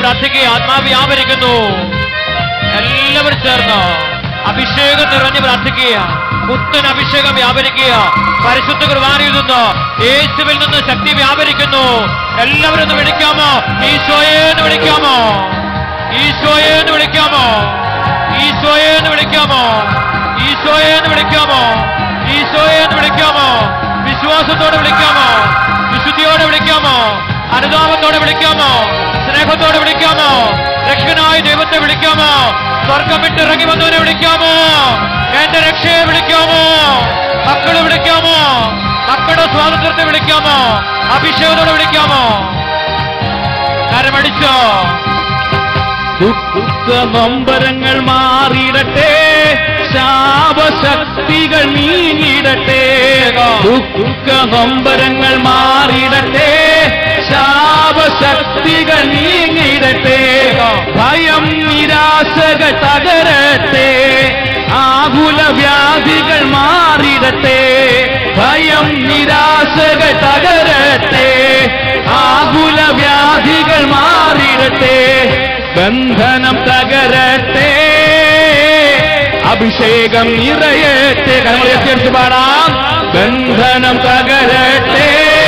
പ്രാർത്ഥിക്കുക ആത്മാവ് വ്യാപരിക്കുന്നു എല്ലാവരും ചേർന്ന് അഭിഷേകം നിറഞ്ഞ് പ്രാർത്ഥിക്കുക പുത്തൻ അഭിഷേകം വ്യാപരിക്കുക പരിശുദ്ധ കുർബാനയിൽ നിന്ന് യേശുവിൽ നിന്ന് ശക്തി വ്യാപരിക്കുന്നു എല്ലാവരും ഒന്ന് വിളിക്കാമോ ഈശോയെ എന്ന് വിളിക്കാമോ ഈശോയെ എന്ന് വിളിക്കാമോ ഈശോയെ എന്ന് വിളിക്കാമോ ഈശോയെ എന്ന് വിളിക്കാമോ ഈശോയെ എന്ന് വിളിക്കാമോ വിശ്വാസത്തോടെ വിളിക്കാമോ വിശുദ്ധിയോടെ വിളിക്കാമോ അനുതാപത്തോടെ വിളിക്കാമോ സ്നേഹത്തോടെ വിളിക്കാമോ രക്ഷകനായ ദൈവത്തെ വിളിക്കാമോ സ്വർഗം വിട്ടിറങ്ങി വന്നവനെ വിളിക്കാമോ എന്റെ രക്ഷയെ വിളിക്കാമോ മക്കളെ വിളിക്കാമോ മക്കളുടെ സ്വാതന്ത്ര്യത്തെ വിളിക്കാമോ അഭിഷേകത്തോടെ വിളിക്കാമോ കരമടിച്ചോ ദുഃഖനൊമ്പരങ്ങൾ മാറിയിടട്ടെ ശാപശക്തികൾ നീങ്ങിടട്ടെ ദുഃഖനൊമ്പരങ്ങൾ മാറിയിടട്ടെ ശാപശക്തികൾ നീങ്ങിടട്ടെ ഭയം നിരാശകൾ തകരട്ടെ ആകുല വ്യാധികൾ മാറിടട്ടെ ഭയം നിരാശകൾ തകരട്ടെ ആകുല വ്യാധികൾ മാറിടട്ടെ ബന്ധനം തകരട്ടെ അഭിഷേകം നിറയട്ടെ നമ്മൾ എത്തിയടിച്ച് പാടാം ബന്ധനം തകരട്ടെ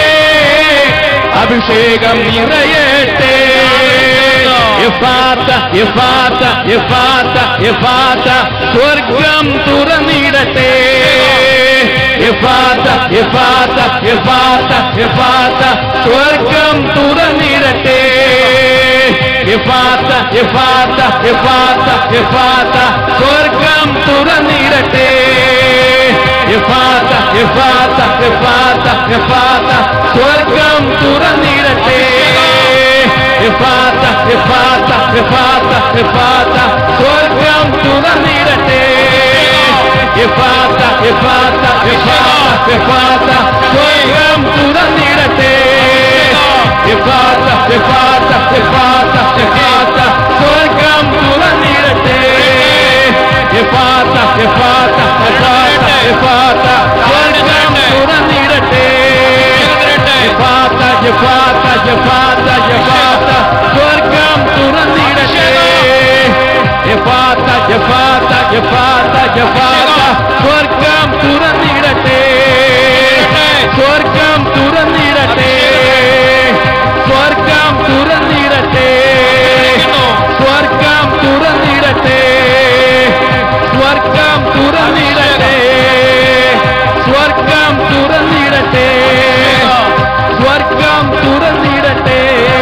അഭിഷേകം നിറയട്ടെ എഫാത്ത എഫാത്ത എഫാത്ത എഫാത്ത സ്വർഗം തുറന്നിടട്ടെ എഫാത്ത എഫാത്ത എഫാത്ത എഫാത്ത സ്വർഗം തുറന്നിടട്ടെ എഫാത്ത എഫാത്ത എഫാത്ത എഫാത്ത സ്വർഗം തുറന്നിടട്ടെ എഫാത്ത എഫാത്ത എഫാത്ത എഫാത്ത സ്വർഗം തുറന്നിടട്ടെ എഫാത്ത എഫാത്ത എഫാത്ത എഫാത്ത സ്വർഗം തുറന്നിടട്ടെ എഫാത്ത എഫാത്ത എഫാത്ത എഫാത്ത സ്വർഗം തുറന്നിടട്ടെ എഫാത്ത എഫാത്ത എഫാത്ത എഫാത്ത സ്വർഗം തുറന്നിടട്ടെ എഫാത്ത എഫാത്ത എഫാത്ത എഫാത്ത സ്വർഗം തുറന്നിടട്ടെ എഫാത്ത എഫാത്ത എഫാത്ത എഫാത്ത സ്വർഗം തുറന്നിടട്ടെ എഫാത്ത എഫാത്ത എഫാത്ത എഫാത്ത സ്വർഗം തുറന്നിടട്ടെ സ്വർഗം തുറന്നിടട്ടെ സ്വർഗം തുറന്നിടട്ടെ സ്വർഗം തുറന്നിടട്ടെ സ്വർഗം തുറന്നിടട്ടെ സ്വർഗം തുറന്നിടട്ടെ സ്വർഗം തുറന്നിടട്ടെ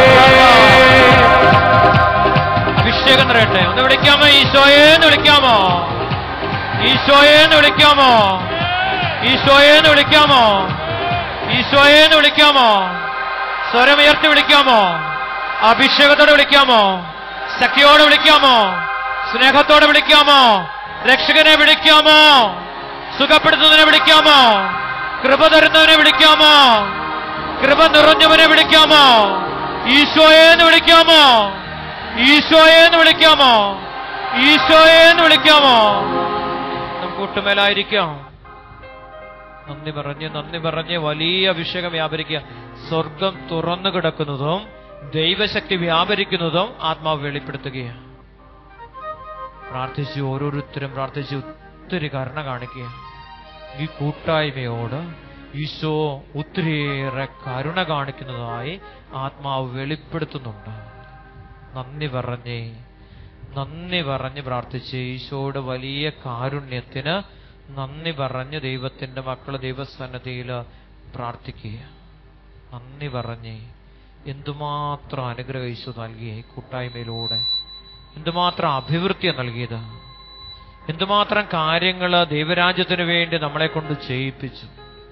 അഭിഷേകം നിറയട്ടെ ഒന്ന് വിളിക്കാമോ ഈശോയെ എന്ന് വിളിക്കാമോ ഈശോയെ എന്ന് വിളിക്കാമോ ഈശോയെ എന്ന് വിളിക്കാമോ ഈശോയെ എന്ന് വിളിക്കാമോ സ്വരമുയർത്തി വിളിക്കാമോ അഭിഷേകത്തോടെ വിളിക്കാമോ ശക്തിയോടെ വിളിക്കാമോ സ്നേഹത്തോടെ വിളിക്കാമോ രക്ഷകനെ വിളിക്കാമോ സുഖപ്പെടുത്തുന്നതിനെ വിളിക്കാമോ കൃപ തരുന്നവനെ വിളിക്കാമോ കൃപ നിറഞ്ഞവനെ വിളിക്കാമോ ഈശോയെ എന്ന് വിളിക്കാമോ ഈശോയെ എന്ന് വിളിക്കാമോ ഈശോയെ എന്ന് വിളിക്കാമോ നമുക്ക് കൂട്ടുമേലായിരിക്കാം നന്ദി പറഞ്ഞ് നന്ദി പറഞ്ഞ് വലിയ അഭിഷേകം വ്യാപരിക്കുക സ്വർഗം തുറന്നു കിടക്കുന്നതും ദൈവശക്തി വ്യാപരിക്കുന്നതും ആത്മാവ് വെളിപ്പെടുത്തുകയാണ് പ്രാർത്ഥിച്ച് ഓരോരുത്തരും പ്രാർത്ഥിച്ച് ഒത്തിരി കരുണ കാണിക്കുക ഈ കൂട്ടായ്മയോട് ഈശോ ഒത്തിരിയേറെ കരുണ കാണിക്കുന്നതായി ആത്മാവ് വെളിപ്പെടുത്തുന്നുണ്ട് നന്ദി പറഞ്ഞേ നന്ദി പറഞ്ഞ് പ്രാർത്ഥിച്ച് ഈശോയുടെ വലിയ കാരുണ്യത്തിന് നന്ദി പറഞ്ഞ് ദൈവത്തിന്റെ മക്കള് ദൈവസന്നദ്ധിയിൽ പ്രാർത്ഥിക്കുക നന്ദി പറഞ്ഞേ എന്തുമാത്രം അനുഗ്രഹം ഈശോ നൽകിയ ഈ കൂട്ടായ്മയിലൂടെ എന്തുമാത്രം അഭിവൃദ്ധിയാണ് നൽകിയത് എന്തുമാത്രം കാര്യങ്ങൾ ദൈവരാജ്യത്തിന് വേണ്ടി നമ്മളെ കൊണ്ട് ചെയ്യിപ്പിച്ചു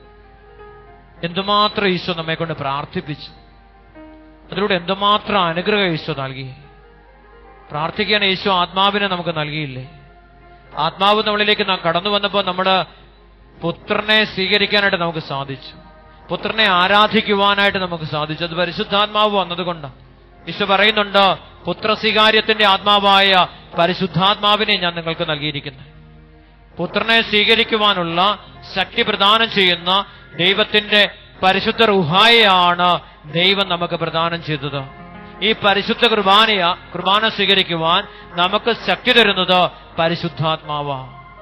എന്തുമാത്രം ഈശോ നമ്മെ കൊണ്ട് പ്രാർത്ഥിപ്പിച്ചു അതിലൂടെ എന്തുമാത്രം അനുഗ്രഹം ഈശോ നൽകി പ്രാർത്ഥിക്കാൻ ഈശോ ആത്മാവിനെ നമുക്ക് നൽകിയില്ലേ ആത്മാവ് നമ്മളിലേക്ക് നാം കടന്നു വന്നപ്പോൾ നമ്മുടെ പുത്രനെ സ്വീകരിക്കാനായിട്ട് നമുക്ക് സാധിച്ചു പുത്രനെ ആരാധിക്കുവാനായിട്ട് നമുക്ക് സാധിച്ചു അത് പരിശുദ്ധാത്മാവ് വന്നതുകൊണ്ടാണ് ഈശോ പറയുന്നുണ്ട് പുത്രസ്വീകാര്യത്തിന്റെ ആത്മാവായ പരിശുദ്ധാത്മാവിനെ ഞാൻ നിങ്ങൾക്ക് നൽകിയിരിക്കുന്നു പുത്രനെ സ്വീകരിക്കുവാനുള്ള ശക്തി പ്രദാനം ചെയ്യുന്ന ദൈവത്തിന്റെ പരിശുദ്ധ റുഹായാണ് ദൈവം നമുക്ക് പ്രദാനം ചെയ്തത് ഈ പരിശുദ്ധ കുർബാനയ കുർബാന സ്വീകരിക്കുവാൻ നമുക്ക് ശക്തി തരുന്നത് പരിശുദ്ധാത്മാവ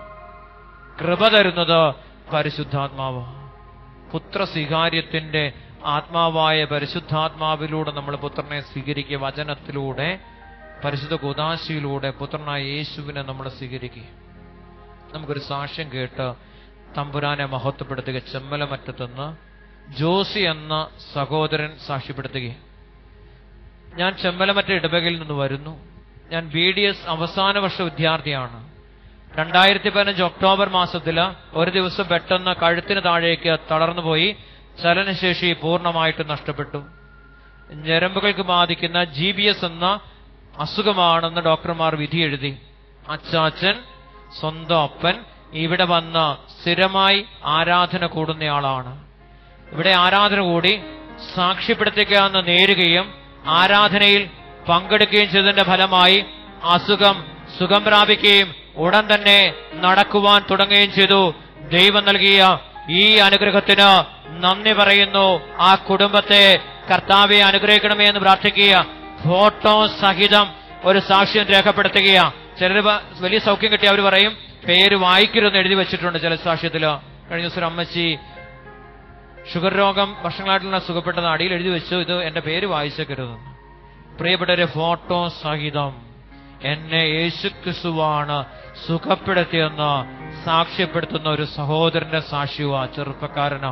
കൃപ തരുന്നത് പരിശുദ്ധാത്മാവ പുത്ര സ്വീകാര്യത്തിന്റെ ആത്മാവായ പരിശുദ്ധാത്മാവിലൂടെ നമ്മൾ പുത്രനെ സ്വീകരിക്കുക വചനത്തിലൂടെ പരിശുദ്ധ കുദാശിയിലൂടെ പുത്രനായ യേശുവിനെ നമ്മൾ സ്വീകരിക്കുക നമുക്കൊരു സാക്ഷ്യം കേട്ട് തമ്പുരാനെ മഹത്വപ്പെടുത്തുക ചെമ്മലമറ്റത്തുനിന്ന് ജോസി എന്ന സഹോദരൻ സാക്ഷ്യപ്പെടുത്തുകയും ഞാൻ ചെമ്മലമറ്റ ഇടവകയിൽ നിന്ന് വരുന്നു ഞാൻ ബി ഡി എസ് അവസാന വർഷ വിദ്യാർത്ഥിയാണ് രണ്ടായിരത്തി പതിനഞ്ച് ഒക്ടോബർ മാസത്തിൽ ഒരു ദിവസം പെട്ടെന്ന് കഴുത്തിന് താഴേക്ക് തളർന്നുപോയി ചലനശേഷി പൂർണ്ണമായിട്ട് നഷ്ടപ്പെട്ടു ഞരമ്പുകൾക്ക് ബാധിക്കുന്ന ജി ബി എസ് എന്ന അസുഖമാണെന്ന് ഡോക്ടർമാർ വിധി എഴുതി അച്ചാച്ചൻ സ്വന്തം അപ്പൻ ഇവിടെ വന്ന് സ്ഥിരമായി ആരാധന കൂടുന്നയാളാണ് ഇവിടെ ആരാധന കൂടി സാക്ഷ്യപ്പെടുത്തിക്കാന്ന് നേരുകയും ആരാധനയിൽ പങ്കെടുക്കുകയും ചെയ്തതിന്റെ ഫലമായി അസുഖം സുഖം പ്രാപിക്കുകയും ഉടൻ തന്നെ നടക്കുവാൻ തുടങ്ങുകയും ചെയ്തു ദൈവം നൽകിയ ഈ അനുഗ്രഹത്തിന് നന്ദി പറയുന്നു ആ കുടുംബത്തെ കർത്താവെ അനുഗ്രഹിക്കണമേ എന്ന് പ്രാർത്ഥിക്കുക ഫോട്ടോ സഹിതം ഒരു സാക്ഷ്യം രേഖപ്പെടുത്തുക ചിലർ വലിയ സൗഖ്യം കിട്ടി അവർ പറയും പേര് വായിക്കരുതെന്ന് എഴുതി വെച്ചിട്ടുണ്ട് ചില സാക്ഷ്യത്തില് കഴിഞ്ഞ ദിവസം അമ്മച്ചി ഷുഗർ രോഗം വർഷങ്ങളായിട്ടുള്ള സുഖപ്പെട്ടത് അടിയിൽ എഴുതി വെച്ചു ഇത് എന്റെ പേര് വായിച്ചേക്കരുതെന്ന് പ്രിയപ്പെട്ടവരെ ഫോട്ടോ സഹിതം എന്നെ യേശുക്രിസ്തുവാണ് സുഖപ്പെടുത്തിയെന്ന് സാക്ഷ്യപ്പെടുത്തുന്ന ഒരു സഹോദരന്റെ സാക്ഷ്യവാ ചെറുപ്പക്കാരനാ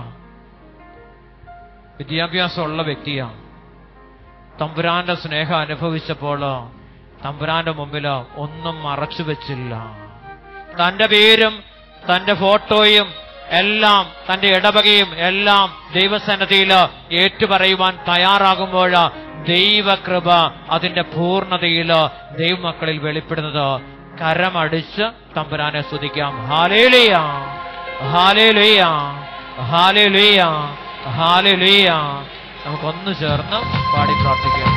വിദ്യാഭ്യാസമുള്ള വ്യക്തിയാണ് തമ്പുരാന്റെ സ്നേഹം അനുഭവിച്ചപ്പോൾ തമ്പുരാന്റെ മുമ്പിൽ ഒന്നും മറച്ചു വെച്ചില്ല തന്റെ പേരും തന്റെ ഫോട്ടോയും എല്ലാം തന്റെ ഇടവകയും എല്ലാം ദൈവസന്നദ്ധിയിൽ ഏറ്റുപറയുവാൻ തയ്യാറാകുമ്പോൾ ദൈവകൃപ അതിന്റെ പൂർണ്ണതയിൽ ദൈവമക്കളിൽ വെളിപ്പെടുന്നത് കരമടിച്ച് തമ്പുരാനെ സ്തുതിക്കാം ഹാലേലിയ ഹാലേലിയ ഹാലേലിയ ഹാലേലിയ നമുക്കൊന്നു ചേർന്ന് പാടി പ്രാർത്ഥിക്കാം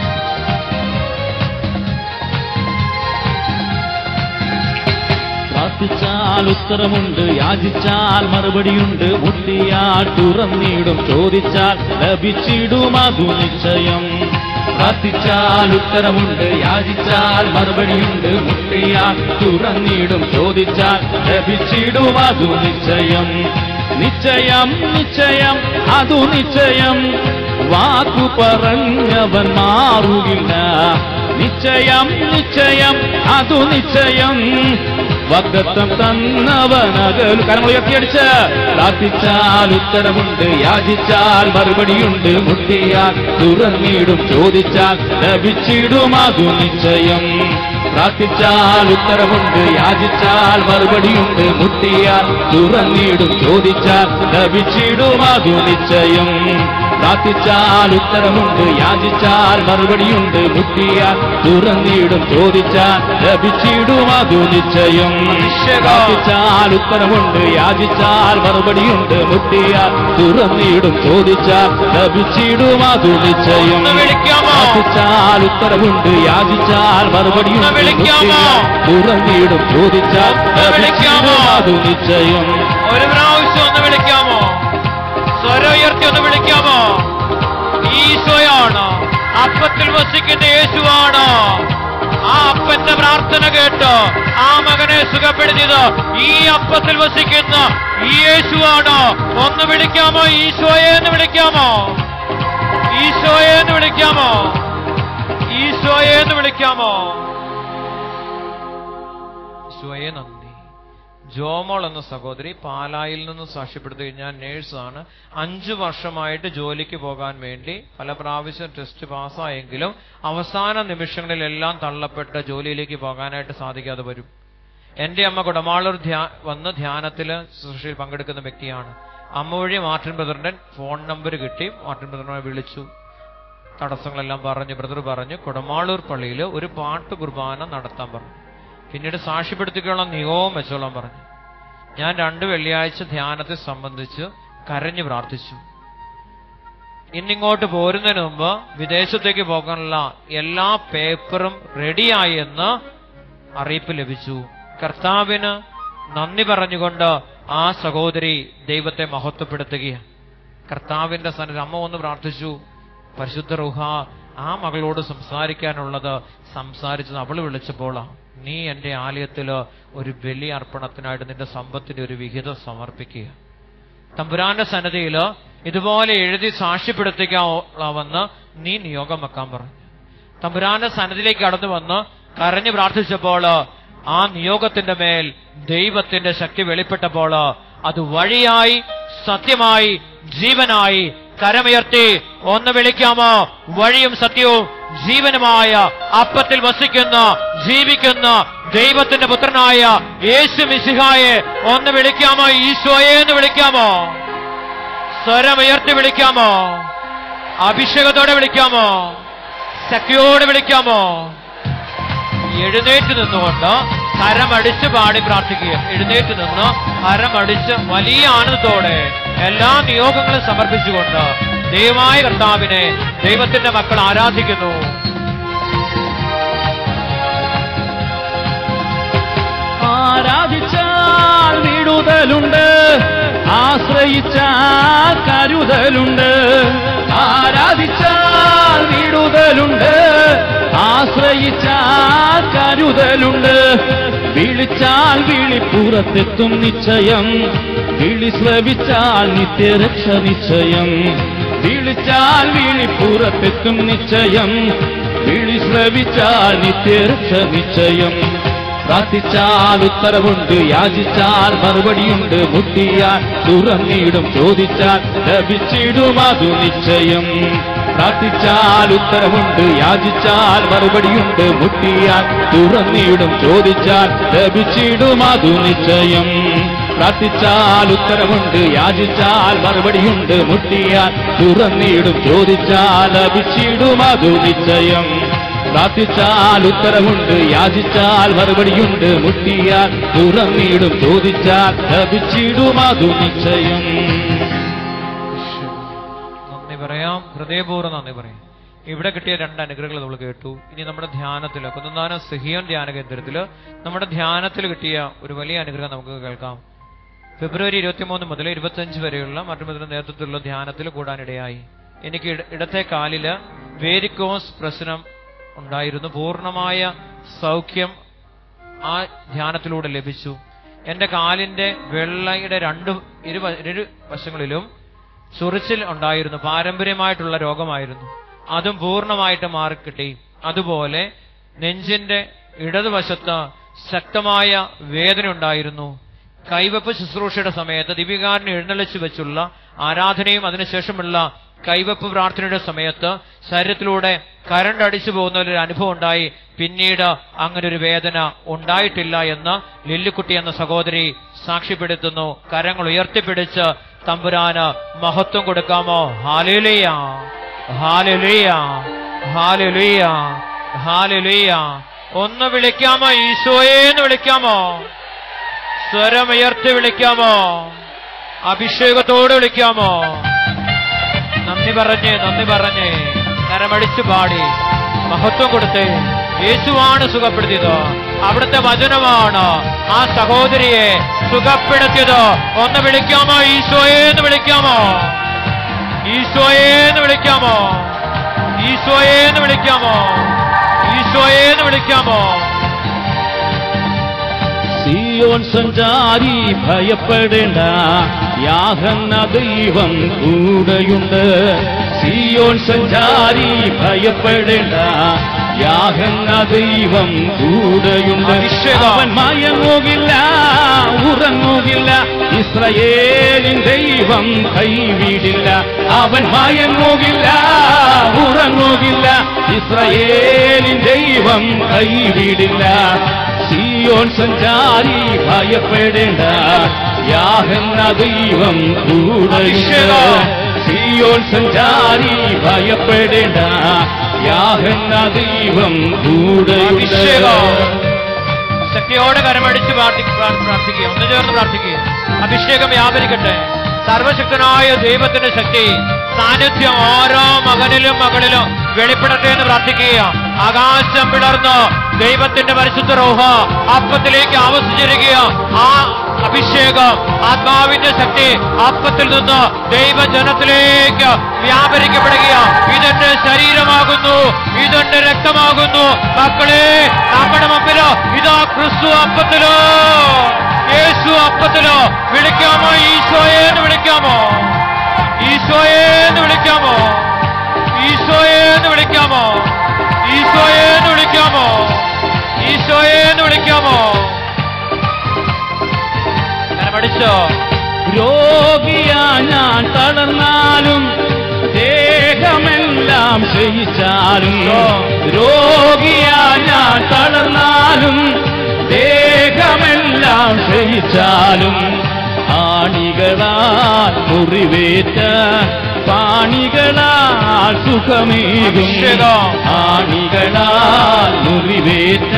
പ്രാർത്ഥിച്ചാൽ ഉത്തരമുണ്ട് യാചിച്ചാൽ മറുപടിയുണ്ട് മുട്ടിയാൽ തുറന്നിടും ചോദിച്ചാൽ ലഭിച്ചിടും അതു നിശ്ചയം പ്രാർത്ഥിച്ചാൽ ഉത്തരമുണ്ട് യാചിച്ചാൽ മറുപടിയുണ്ട് മുട്ടിയാൽ തുറന്നിടും ചോദിച്ചാൽ ലഭിച്ചിടും അതു നിശ്ചയം നിശ്ചയം നിശ്ചയം അതു നിശ്ചയം വാക്കു പറഞ്ഞവൻ മാറുകില്ല നിശ്ചയം നിശ്ചയം അതു നിശ്ചയം വക്കത്തം തന്നവനകൽ കരങ്ങൾ ഉയർത്തിയടിച്ച് പ്രാർത്ഥിച്ചാൽ ഉത്തരമുണ്ട് യാചിച്ചാൽ മറുപടിയുണ്ട് മുട്ടിയാൽ തുറന്നിടും ചോദിച്ചാൽ ലഭിച്ചിടും അതു നിശ്ചയം പ്രാർത്ഥിച്ചാൽ ഉത്തരമുണ്ട് യാചിച്ചാൽ മറുപടിയുണ്ട് മുട്ടിയാൽ തുറന്നിടും ചോദിച്ചാൽ ലഭിച്ചിടും അതു നിശ്ചയം പ്രാർത്ഥിച്ചാൽ ഉത്തരമുണ്ട് യാചിച്ചാൽ മറുപടിയുണ്ട് മുട്ടിയാൽ തുറന്നിടും ചോദിച്ചാൽ ലഭിച്ചിടും അതു നിശ്ചയം പ്രാർത്ഥിച്ചാൽ ഉത്തരമുണ്ട് യാചിച്ചാൽ മറുപടിയുണ്ട് മുട്ടിയാൽ തുറന്നിടും ചോദിച്ചാൽ ലഭിച്ചിടും അതു നിശ്ചയം ഒന്ന് വിളിക്കാമോ? പ്രാർത്ഥിച്ചാൽ ഉത്തരമുണ്ട് യാചിച്ചാൽ മറുപടിയുണ്ട് ഒന്ന് വിളിക്കാമോ? മുട്ടിയാൽ തുറന്നിടും ചോദിച്ചാൽ ഒന്ന് വിളിക്കാമോ? ലഭിച്ചിടും അതു നിശ്ചയം ഒരു പ്രാവശ്യം ഒന്ന് വിളിക്കാമോ സ്വരം ഉയർത്തി ഒന്ന് വിളിക്കാമോ ഈശോയാണ് അപ്പത്തിൽ വസിക്കുന്ന യേശുവാണ് ആ അപ്പന്റെ പ്രാർത്ഥന കേട്ട് ആ മകനെ സുഖപ്പെടുത്തിയത് ഈ അപ്പത്തിൽ വസിക്കുന്ന ഈ യേശുവാണ് ഒന്ന് വിളിക്കാമോ ഈശോയെ എന്ന് വിളിക്കാമോ ഈശോയെ എന്ന് വിളിക്കാമോ ഈശോയെ എന്ന് വിളിക്കാമോ ഈശോയെ നന്ദി ജോമോൾ എന്ന സഹോദരി പാലായിൽ നിന്ന് സാക്ഷ്യപ്പെടുത്തി ഞാൻ നേഴ്സാണ് അഞ്ചു വർഷമായിട്ട് ജോലിക്ക് പോകാൻ വേണ്ടി പല പ്രാവശ്യം ടെസ്റ്റ് പാസ്സായെങ്കിലും അവസാന നിമിഷങ്ങളിലെല്ലാം തള്ളപ്പെട്ട് ജോലിയിലേക്ക് പോകാനായിട്ട് സാധിക്കാതെ വരും എന്റെ അമ്മ കുടമാളൂർ ധ്യാ വന്ന് ധ്യാനത്തില് ശുശ്രൂഷയിൽ പങ്കെടുക്കുന്ന വ്യക്തിയാണ് അമ്മ വഴി മാർട്ടിൻ ബ്രദറിന്റെ ഫോൺ നമ്പർ കിട്ടി മാർട്ടിൻ ബ്രദറിനെ വിളിച്ചു തടസ്സങ്ങളെല്ലാം പറഞ്ഞു ബ്രദർ പറഞ്ഞു കുടമാളൂർ പള്ളിയിൽ ഒരു പാട്ട് കുർബാന നടത്താൻ പറഞ്ഞു പിന്നീട് സാക്ഷ്യപ്പെടുത്തിക്കുള്ള നിയോഗം വെച്ചോളാൻ പറഞ്ഞു ഞാൻ രണ്ട് വെള്ളിയാഴ്ച ധ്യാനത്തെ സംബന്ധിച്ച് കരഞ്ഞു പ്രാർത്ഥിച്ചു ഇന്നിങ്ങോട്ട് പോരുന്നതിന് മുമ്പ് വിദേശത്തേക്ക് പോകാനുള്ള എല്ലാ പേപ്പറും റെഡിയായി എന്ന് അറിയിപ്പ് ലഭിച്ചു കർത്താവിന് നന്ദി പറഞ്ഞുകൊണ്ട് ആ സഹോദരി ദൈവത്തെ മഹത്വപ്പെടുത്തുകയാണ് കർത്താവിന്റെ സന്നിധി അമ്മ ഒന്ന് പ്രാർത്ഥിച്ചു പരിശുദ്ധ റുഹ ആ മകളോട് സംസാരിക്കാനുള്ളത് സംസാരിച്ചത് അവൾ വിളിച്ചപ്പോൾ നീ എന്റെ ആലയത്തില് ഒരു ബലി അർപ്പണത്തിനായിട്ട് നിന്റെ സമ്പത്തിന്റെ ഒരു വിഹിതം സമർപ്പിക്കുക തമ്പുരാന്റെ സന്നദ്ധയിൽ ഇതുപോലെ എഴുതി സാക്ഷ്യപ്പെടുത്തിക്കാവെന്ന് നീ നിയോഗം വെക്കാൻ പറഞ്ഞു തമ്പുരാന്റെ സന്നദ്ധിയിലേക്ക് കടന്നു വന്ന് കരഞ്ഞു പ്രാർത്ഥിച്ചപ്പോൾ ആ നിയോഗത്തിന്റെ മേൽ ദൈവത്തിന്റെ ശക്തി വെളിപ്പെട്ടപ്പോൾ അത് വഴിയായി സത്യമായി ജീവനായി കരമുയർത്തി ഒന്ന് വിളിക്കാമോ വഴിയും സത്യവും ജീവനുമായ അപ്പത്തിൽ വസിക്കുന്ന ജീവിക്കുന്ന ദൈവത്തിന്റെ പുത്രനായ യേശു മിശിഹായെ ഒന്ന് വിളിക്കാമോ ഈശോയെ എന്ന് വിളിക്കാമോ സ്വരമുയർത്തി വിളിക്കാമോ അഭിഷേകത്തോടെ വിളിക്കാമോ ശക്തിയോടെ വിളിക്കാമോ എഴുന്നേറ്റ് നിന്നുകൊണ്ട് കരമടിച്ച് പാടി പ്രാർത്ഥിക്കുക എഴുന്നേറ്റ് നിന്ന് കരമടിച്ച് വലിയ ആനന്ദത്തോടെ എല്ലാ നിയോഗങ്ങളും സമർപ്പിച്ചുകൊണ്ട് ദൈവമായ കർത്താവിനെ ദൈവത്തിന്റെ മക്കൾ ആരാധിക്കുന്നു ആരാധിച്ചാൽ വിടുതലുണ്ട് ആശ്രയിച്ചാൽ കരുതലുണ്ട് ആരാധിച്ചാൽ വിടുതലുണ്ട് ആശ്രയിച്ചാൽ കരുതലുണ്ട് വിളിച്ചാൽ വിളിപ്പുറത്തെത്തും നിശ്ചയം വിളി ശ്രവിച്ചാൽ നിത്യരക്ഷ നിശ്ചയം വിളിച്ചാൽ വിളിപ്പുറത്തെത്തും നിശ്ചയം വിളി ശ്രവിച്ചാൽ നിത്യരക്ഷ നിശ്ചയം പ്രാർത്ഥിച്ചാൽ ഉത്തരവുണ്ട് യാചിച്ചാൽ മറുപടിയുണ്ട് മുട്ടിയാൽ തുറന്നിടും ചോദിച്ചാൽ ലഭിച്ചിടും അതു നിശ്ചയം പ്രാർത്ഥിച്ചാൽ ഉത്തരവുണ്ട് യാചിച്ചാൽ മറുപടിയുണ്ട് മുട്ടിയാൽ തുറന്നിടും ചോദിച്ചാൽ ലഭിച്ചിടും അതു നിശ്ചയം പ്രാർത്ഥിച്ചാൽ ഉത്തരവുണ്ട് യാചിച്ചാൽ മറുപടിയുണ്ട് മുട്ടിയാൽ തുറന്നിടും ചോദിച്ചാൽ ലഭിച്ചിടും അതു നിശ്ചയം പ്രാർത്ഥിച്ചാൽ ഉത്തരവുണ്ട് യാചിച്ചാൽ മറുപടിയുണ്ട് മുട്ടിയാൽ തുറന്നിടും ചോദിച്ചാൽ ലഭിച്ചിടും അതു നിശ്ചയം നന്ദി പറയാം ഹൃദയപൂർവ്വം നന്ദി പറയാം ഇവിടെ കിട്ടിയ രണ്ട് അനുഗ്രഹങ്ങൾ നമ്മൾ കേട്ടു ഇനി നമ്മുടെ ധ്യാനത്തിൽ കുന്നന്താനം സിഹിയോൻ ധ്യാന കേന്ദ്രത്തിൽ നമ്മുടെ ധ്യാനത്തിൽ കിട്ടിയ ഒരു വലിയ അനുഗ്രഹം നമുക്ക് കേൾക്കാം ഫെബ്രുവരി ഇരുപത്തിമൂന്ന് മുതൽ ഇരുപത്തിയഞ്ച് വരെയുള്ള മറ്റുമതിന്റെ നേതൃത്വത്തിലുള്ള ധ്യാനത്തിൽ കൂടാനിടയായി എനിക്ക് ഇട- ഇടത്തെ കാലില് വേരിക്കോസ് പ്രശ്നം ഉണ്ടായിരുന്നു പൂർണ്ണമായ സൗഖ്യം ആ ധ്യാനത്തിലൂടെ ലഭിച്ചു എന്റെ കാലിന്റെ വെള്ളയുടെ രണ്ട് ഇരു വ- ഇരു വശങ്ങളിലും ചൊറിച്ചിൽ ഉണ്ടായിരുന്നു പാരമ്പര്യമായിട്ടുള്ള രോഗമായിരുന്നു അതും പൂർണ്ണമായിട്ട് മാറിക്കിട്ടി അതുപോലെ നെഞ്ചിന്റെ ഇടതുവശത്ത് ശക്തമായ വേദന ഉണ്ടായിരുന്നു കൈവപ്പ് ശുശ്രൂഷയുടെ സമയത്ത് ദീപികാരനെ എഴുന്നള്ളിച്ചു വെച്ചുള്ള ആരാധനയും അതിനുശേഷമുള്ള കൈവപ്പ് പ്രാർത്ഥനയുടെ സമയത്ത് ശരീരത്തിലൂടെ കരണ്ട് അടിച്ചു പോകുന്ന ഒരു അനുഭവം ഉണ്ടായി പിന്നീട് അങ്ങനെ ഒരു വേദന ഉണ്ടായിട്ടില്ല എന്ന് ലില്ലിക്കുട്ടി എന്ന സഹോദരി സാക്ഷ്യപ്പെടുത്തുന്നു കരങ്ങൾ ഉയർത്തിപ്പിടിച്ച് തമ്പുരാന് മഹത്വം കൊടുക്കാമോ ഹാലുലിയ ഹാലുലിയ ഹാലുലിയ ഹാലുലിയ ഒന്ന് വിളിക്കാമോ ഈശോയെ എന്ന് വിളിക്കാമോ സ്വരമുയർത്തി വിളിക്കാമോ അഭിഷേകത്തോട് വിളിക്കാമോ നന്ദി പറഞ്ഞേ നന്ദി പറഞ്ഞേ കരമടിച്ചു പാടി മഹത്വം കൊടുത്തേ യേശുവാണ് സുഖപ്പെടുത്തിയത് അവിടുത്തെ വചനമാണ് ആ സഹോദരിയെ സുഖപ്പെടുത്തിയത് ഒന്ന് വിളിക്കാമോ ഈശോയെ എന്ന് വിളിക്കാമോ ഈശോയെ എന്ന് വിളിക്കാമോ ഈശോയെ എന്ന് വിളിക്കാമോ ഈശോയെ എന്ന് വിളിക്കാമോ സിയോൻ സഞ്ചാരി ഭയപ്പെടേണ്ട യാഹന്ന ദൈവം കൂടെയുണ്ട് സിയോൻ സഞ്ചാരി ഭയപ്പെടേണ്ട യാഹന്ന ദൈവം കൂടെയുണ്ട് അഭിഷേകം. അവൻ മയങ്ങുകില്ല ഉറങ്ങുകില്ല ഇസ്രയേലിൻ ദൈവം കൈവിടില്ല അവൻ മയങ്ങുകില്ല ഉറങ്ങുകില്ല ഇസ്രയേലിൻ ദൈവം കൈവിടില്ല സിയോൻ സഞ്ചാരി ഭയപ്പെടേണ്ട യാഹെന്ന ദൈവം കൂടെയുണ്ട് അഭിഷേകം. സിയോൻ സഞ്ചാരി ഭയപ്പെടേണ്ട യാഹെന്ന ദൈവം കൂടെയുണ്ട് അഭിഷേകം ശക്തിയോടെ കരമടിച്ച് പ്രാർത്ഥി- പ്രാ- പ്രാർത്ഥിക്കുക ഒന്ന് ചേർന്ന് പ്രാർത്ഥിക്കുക അഭിഷേകം വ്യാപരിക്കട്ടെ സർവശക്തനായ ദൈവത്തിന്റെ ശക്തി സാന്നിധ്യം ഓരോ മകനിലും മകളിലും വെളിപ്പെടട്ടെ എന്ന് പ്രാർത്ഥിക്കുക ആകാശം പിളർന്ന് ദൈവത്തിന്റെ പരിശുദ്ധ റോഹ അപ്പത്തിലേക്ക് ആവസിച്ചിരിക്കുക ആ അഭിഷേകം ആത്മാവിന്റെ ശക്തി അപ്പത്തിൽ നിന്ന് ദൈവജനത്തിലേക്ക് വ്യാപരിക്കപ്പെടുക ഇതെന്റെ ശരീരമാകുന്നു ഇതെന്റെ രക്തമാകുന്നു മക്കളെ നമ്മുടെ മുമ്പില് ഇതാ ക്രിസ്തു അപ്പത്തിലോ യേശു അപ്പത്തിലോ വിളിക്കാമോ ഈശോയെ എന്ന് വിളിക്കാമോ ഈശോയെ എന്ന് വിളിക്കാമോ ഈശോയെ എന്ന് വിളിക്കാമോ ഈശോയെ എന്ന് വിളിക്കാമോ ഈശോയെ എന്ന് വിളിക്കാമോ ഞാൻ പഠിച്ചോ രോഗിയാ ഞാൻ തളർന്നാലും ദേഹമെല്ലാം ക്ഷയിച്ചാലും രോഗിയാ ഞാൻ തളർന്നാലും ദേഹമെല്ലാം ക്ഷയിച്ചാലും ആണികളാൽ മുറിവേറ്റ പാണികളാൽ സുഖമേകും അഭിഷേകം. ആണികളാൽ മുറിവേറ്റ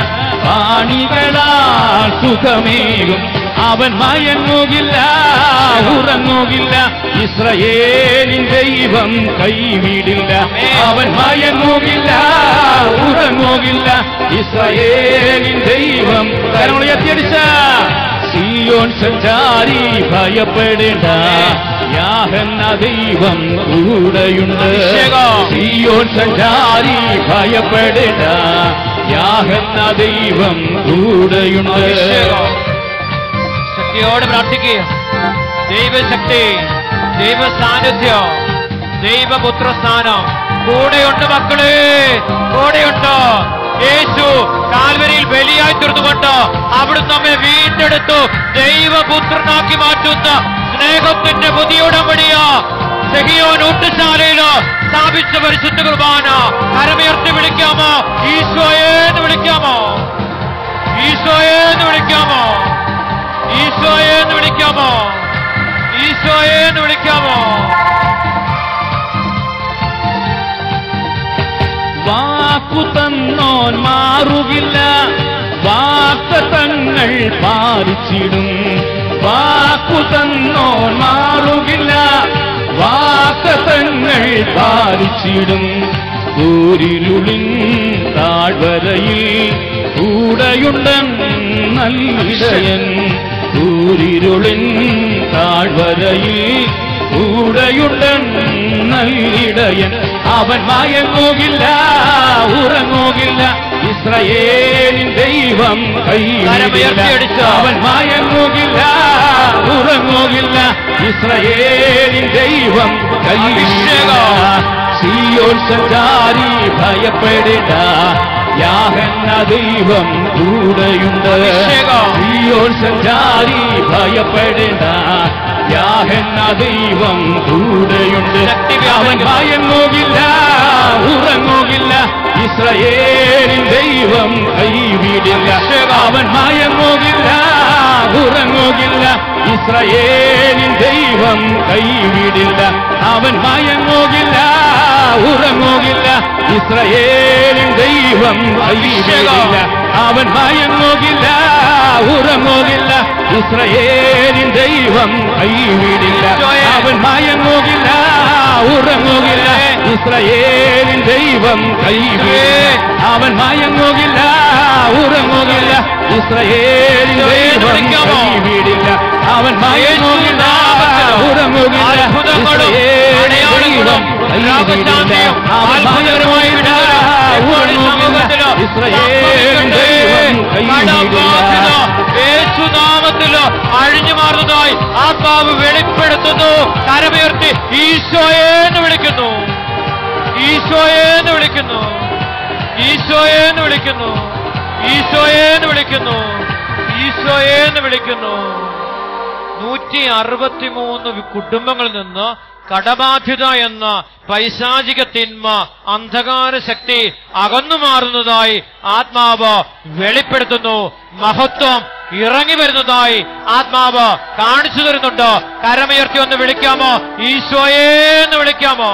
പാണികളാൽ സുഖമേകും അവൻ മയങ്ങുകില്ല ഉറങ്ങുകില്ല ഇസ്രയേലിൻ ദൈവം കൈവിടില്ല അവൻ മയങ്ങുകില്ല ഉറങ്ങുകില്ല ഇസ്രയേലിൻ ദൈവം കരമുയർത്തിയടിച്ച സിയോൻ സഞ്ചാരി ഭയപ്പെടേണ്ട യാഹെന്ന ദൈവം കൂടെയുണ്ട് അഭിഷേകം. സിയോൻ സഞ്ചാരി ഭയപ്പെടേണ്ട യാഹെന്ന ദൈവം കൂടെയുണ്ട് അഭിഷേകം. ശക്തിയോടെ പ്രാർത്ഥിക്കുക ദൈവശക്തി ദൈവ സാന്നിധ്യം ദൈവപുത്ര സ്ഥാനം കൂടെയുണ്ട് മക്കളെ കൂടെയുണ്ട് യേശു കാൽവരിയിൽ ബലിയായി തീർന്നുകൊണ്ട് അവിടുന്ന് നമ്മെ വീണ്ടെടുത്തു ദൈവപുത്രനാക്കി മാറ്റുന്ന സ്നേഹത്തിന്റെ പുതിയ ഉടമ്പടിയ സെഹിയോൻ ഊട്ടുശാലയില് സ്ഥാപിച്ച പരിശുദ്ധ കുർബാന കരമുയർത്തി വിളിക്കാമോ ഈശോയെ എന്ന് വിളിക്കാമോ ഈശോയെ എന്ന് വിളിക്കാമോ ഈശോയെ എന്ന് വിളിക്കാമോ ഈശോയെ എന്ന് വിളിക്കാമോ വാക്കു തന്നോൻ മാറുകില്ല വാക്തങ്ങൾ പാലിച്ചിടും വാക്കു തന്നോൻ മാറുകില്ല വാക്തങ്ങൾ പാലിച്ചിടും ൂരിരുളിൻ താഴ്വരയിൽ കൂടെയുണ്ടൻ നല്ലിടയൻ ൂരിരുളിൻ താഴ്വരയിൽ കൂടെയുണ്ടൻ നല്ലിടയൻ അവൻ മയങ്ങുകില്ല ഉറങ്ങുകില്ല ഇസ്രയേലിൻ ദൈവം കൈവിടില്ല കരമുയർത്തിയടിച്ച്. അവൻ മയങ്ങുകില്ല ഉറങ്ങുകില്ല ഇസ്രയേലിൻ ദൈവം കൈവിടില്ല അഭിഷേകം. സിയോൻ സഞ്ചാരി ഭയപ്പെടേണ്ട യാഹെന്ന ദൈവം കൂടെയുണ്ട് അഭിഷേകം. സിയോൻ സഞ്ചാരി ഭയപ്പെടേണ്ട യാഹെന്ന ദൈവം കൂടെയുണ്ട് ശക്തി അവൻ വ്യാപരിക്കുന്നു. ഭയങ്ങുകില്ല ഉറങ്ങുകില്ല ഇസ്രയേലിൻ ദൈവം കൈവിടില്ല അഭിഷേകം. അവൻ മയങ്ങുകില്ല ഉറങ്ങുകില്ല ഇസ്രയേലിൻ ദൈവം കൈവിടില്ല അവൻ മയങ്ങുകില്ല ഉറങ്ങുകില്ല ഇസ്രയേലിൻ ദൈവം കൈവിടില്ല അവൻ മയങ്ങുകില്ല ഉറങ്ങുകില്ല ഇസ്രയേലിൻ ദൈവം കൈവിടില്ല അവൻ മയങ്ങുകില്ല ഉറങ്ങുകില്ല ഇസ്രയേലിൻ ദൈവം കൈവിടില്ല അവൻ മയങ്ങുകില്ല ഉറങ്ങുകില്ല ഇസ്രയേലിൻ ദൈവം കൈവിടില്ല അവൻ മയങ്ങുകില്ല ഉറങ്ങുകില്ല അത്ഭുതങ്ങളും ഇസ്രയേലിൻ അടയാളങ്ങളും ദൈവം കൈവിടില്ല അവൻ മയങ്ങുകില്ല ഉറങ്ങുകില്ല ഇസ്രയേലിൻ ദൈവം കൈവിടില്ല യേശുനാമത്തില് അഴിഞ്ഞു മാറുന്നതായി ആത്മാവ് വെളിപ്പെടുത്തുന്നു കരമുയർത്തി ഈശോയെ എന്ന് വിളിക്കുന്നു ഈശോയെ എന്ന് വിളിക്കുന്നു ഈശോയെ എന്ന് വിളിക്കുന്നു ഈശോയെ എന്ന് വിളിക്കുന്നു ഈശോയെ എന്ന് വിളിക്കുന്നു നൂറ്റി അറുപത്തിമൂന്ന് കുടുംബങ്ങളിൽ നിന്ന് കടബാധ്യത എന്ന പൈശാചിക തിന്മ അന്ധകാര ശക്തി അകന്നു മാറുന്നതായി ആത്മാവ് വെളിപ്പെടുത്തുന്നു മഹത്വം ഇറങ്ങി വരുന്നതായി ആത്മാവ് കാണിച്ചു തരുന്നുണ്ട് കരമുയർത്തി ഒന്ന് വിളിക്കാമോ ഈശോയെ എന്ന് വിളിക്കാമോ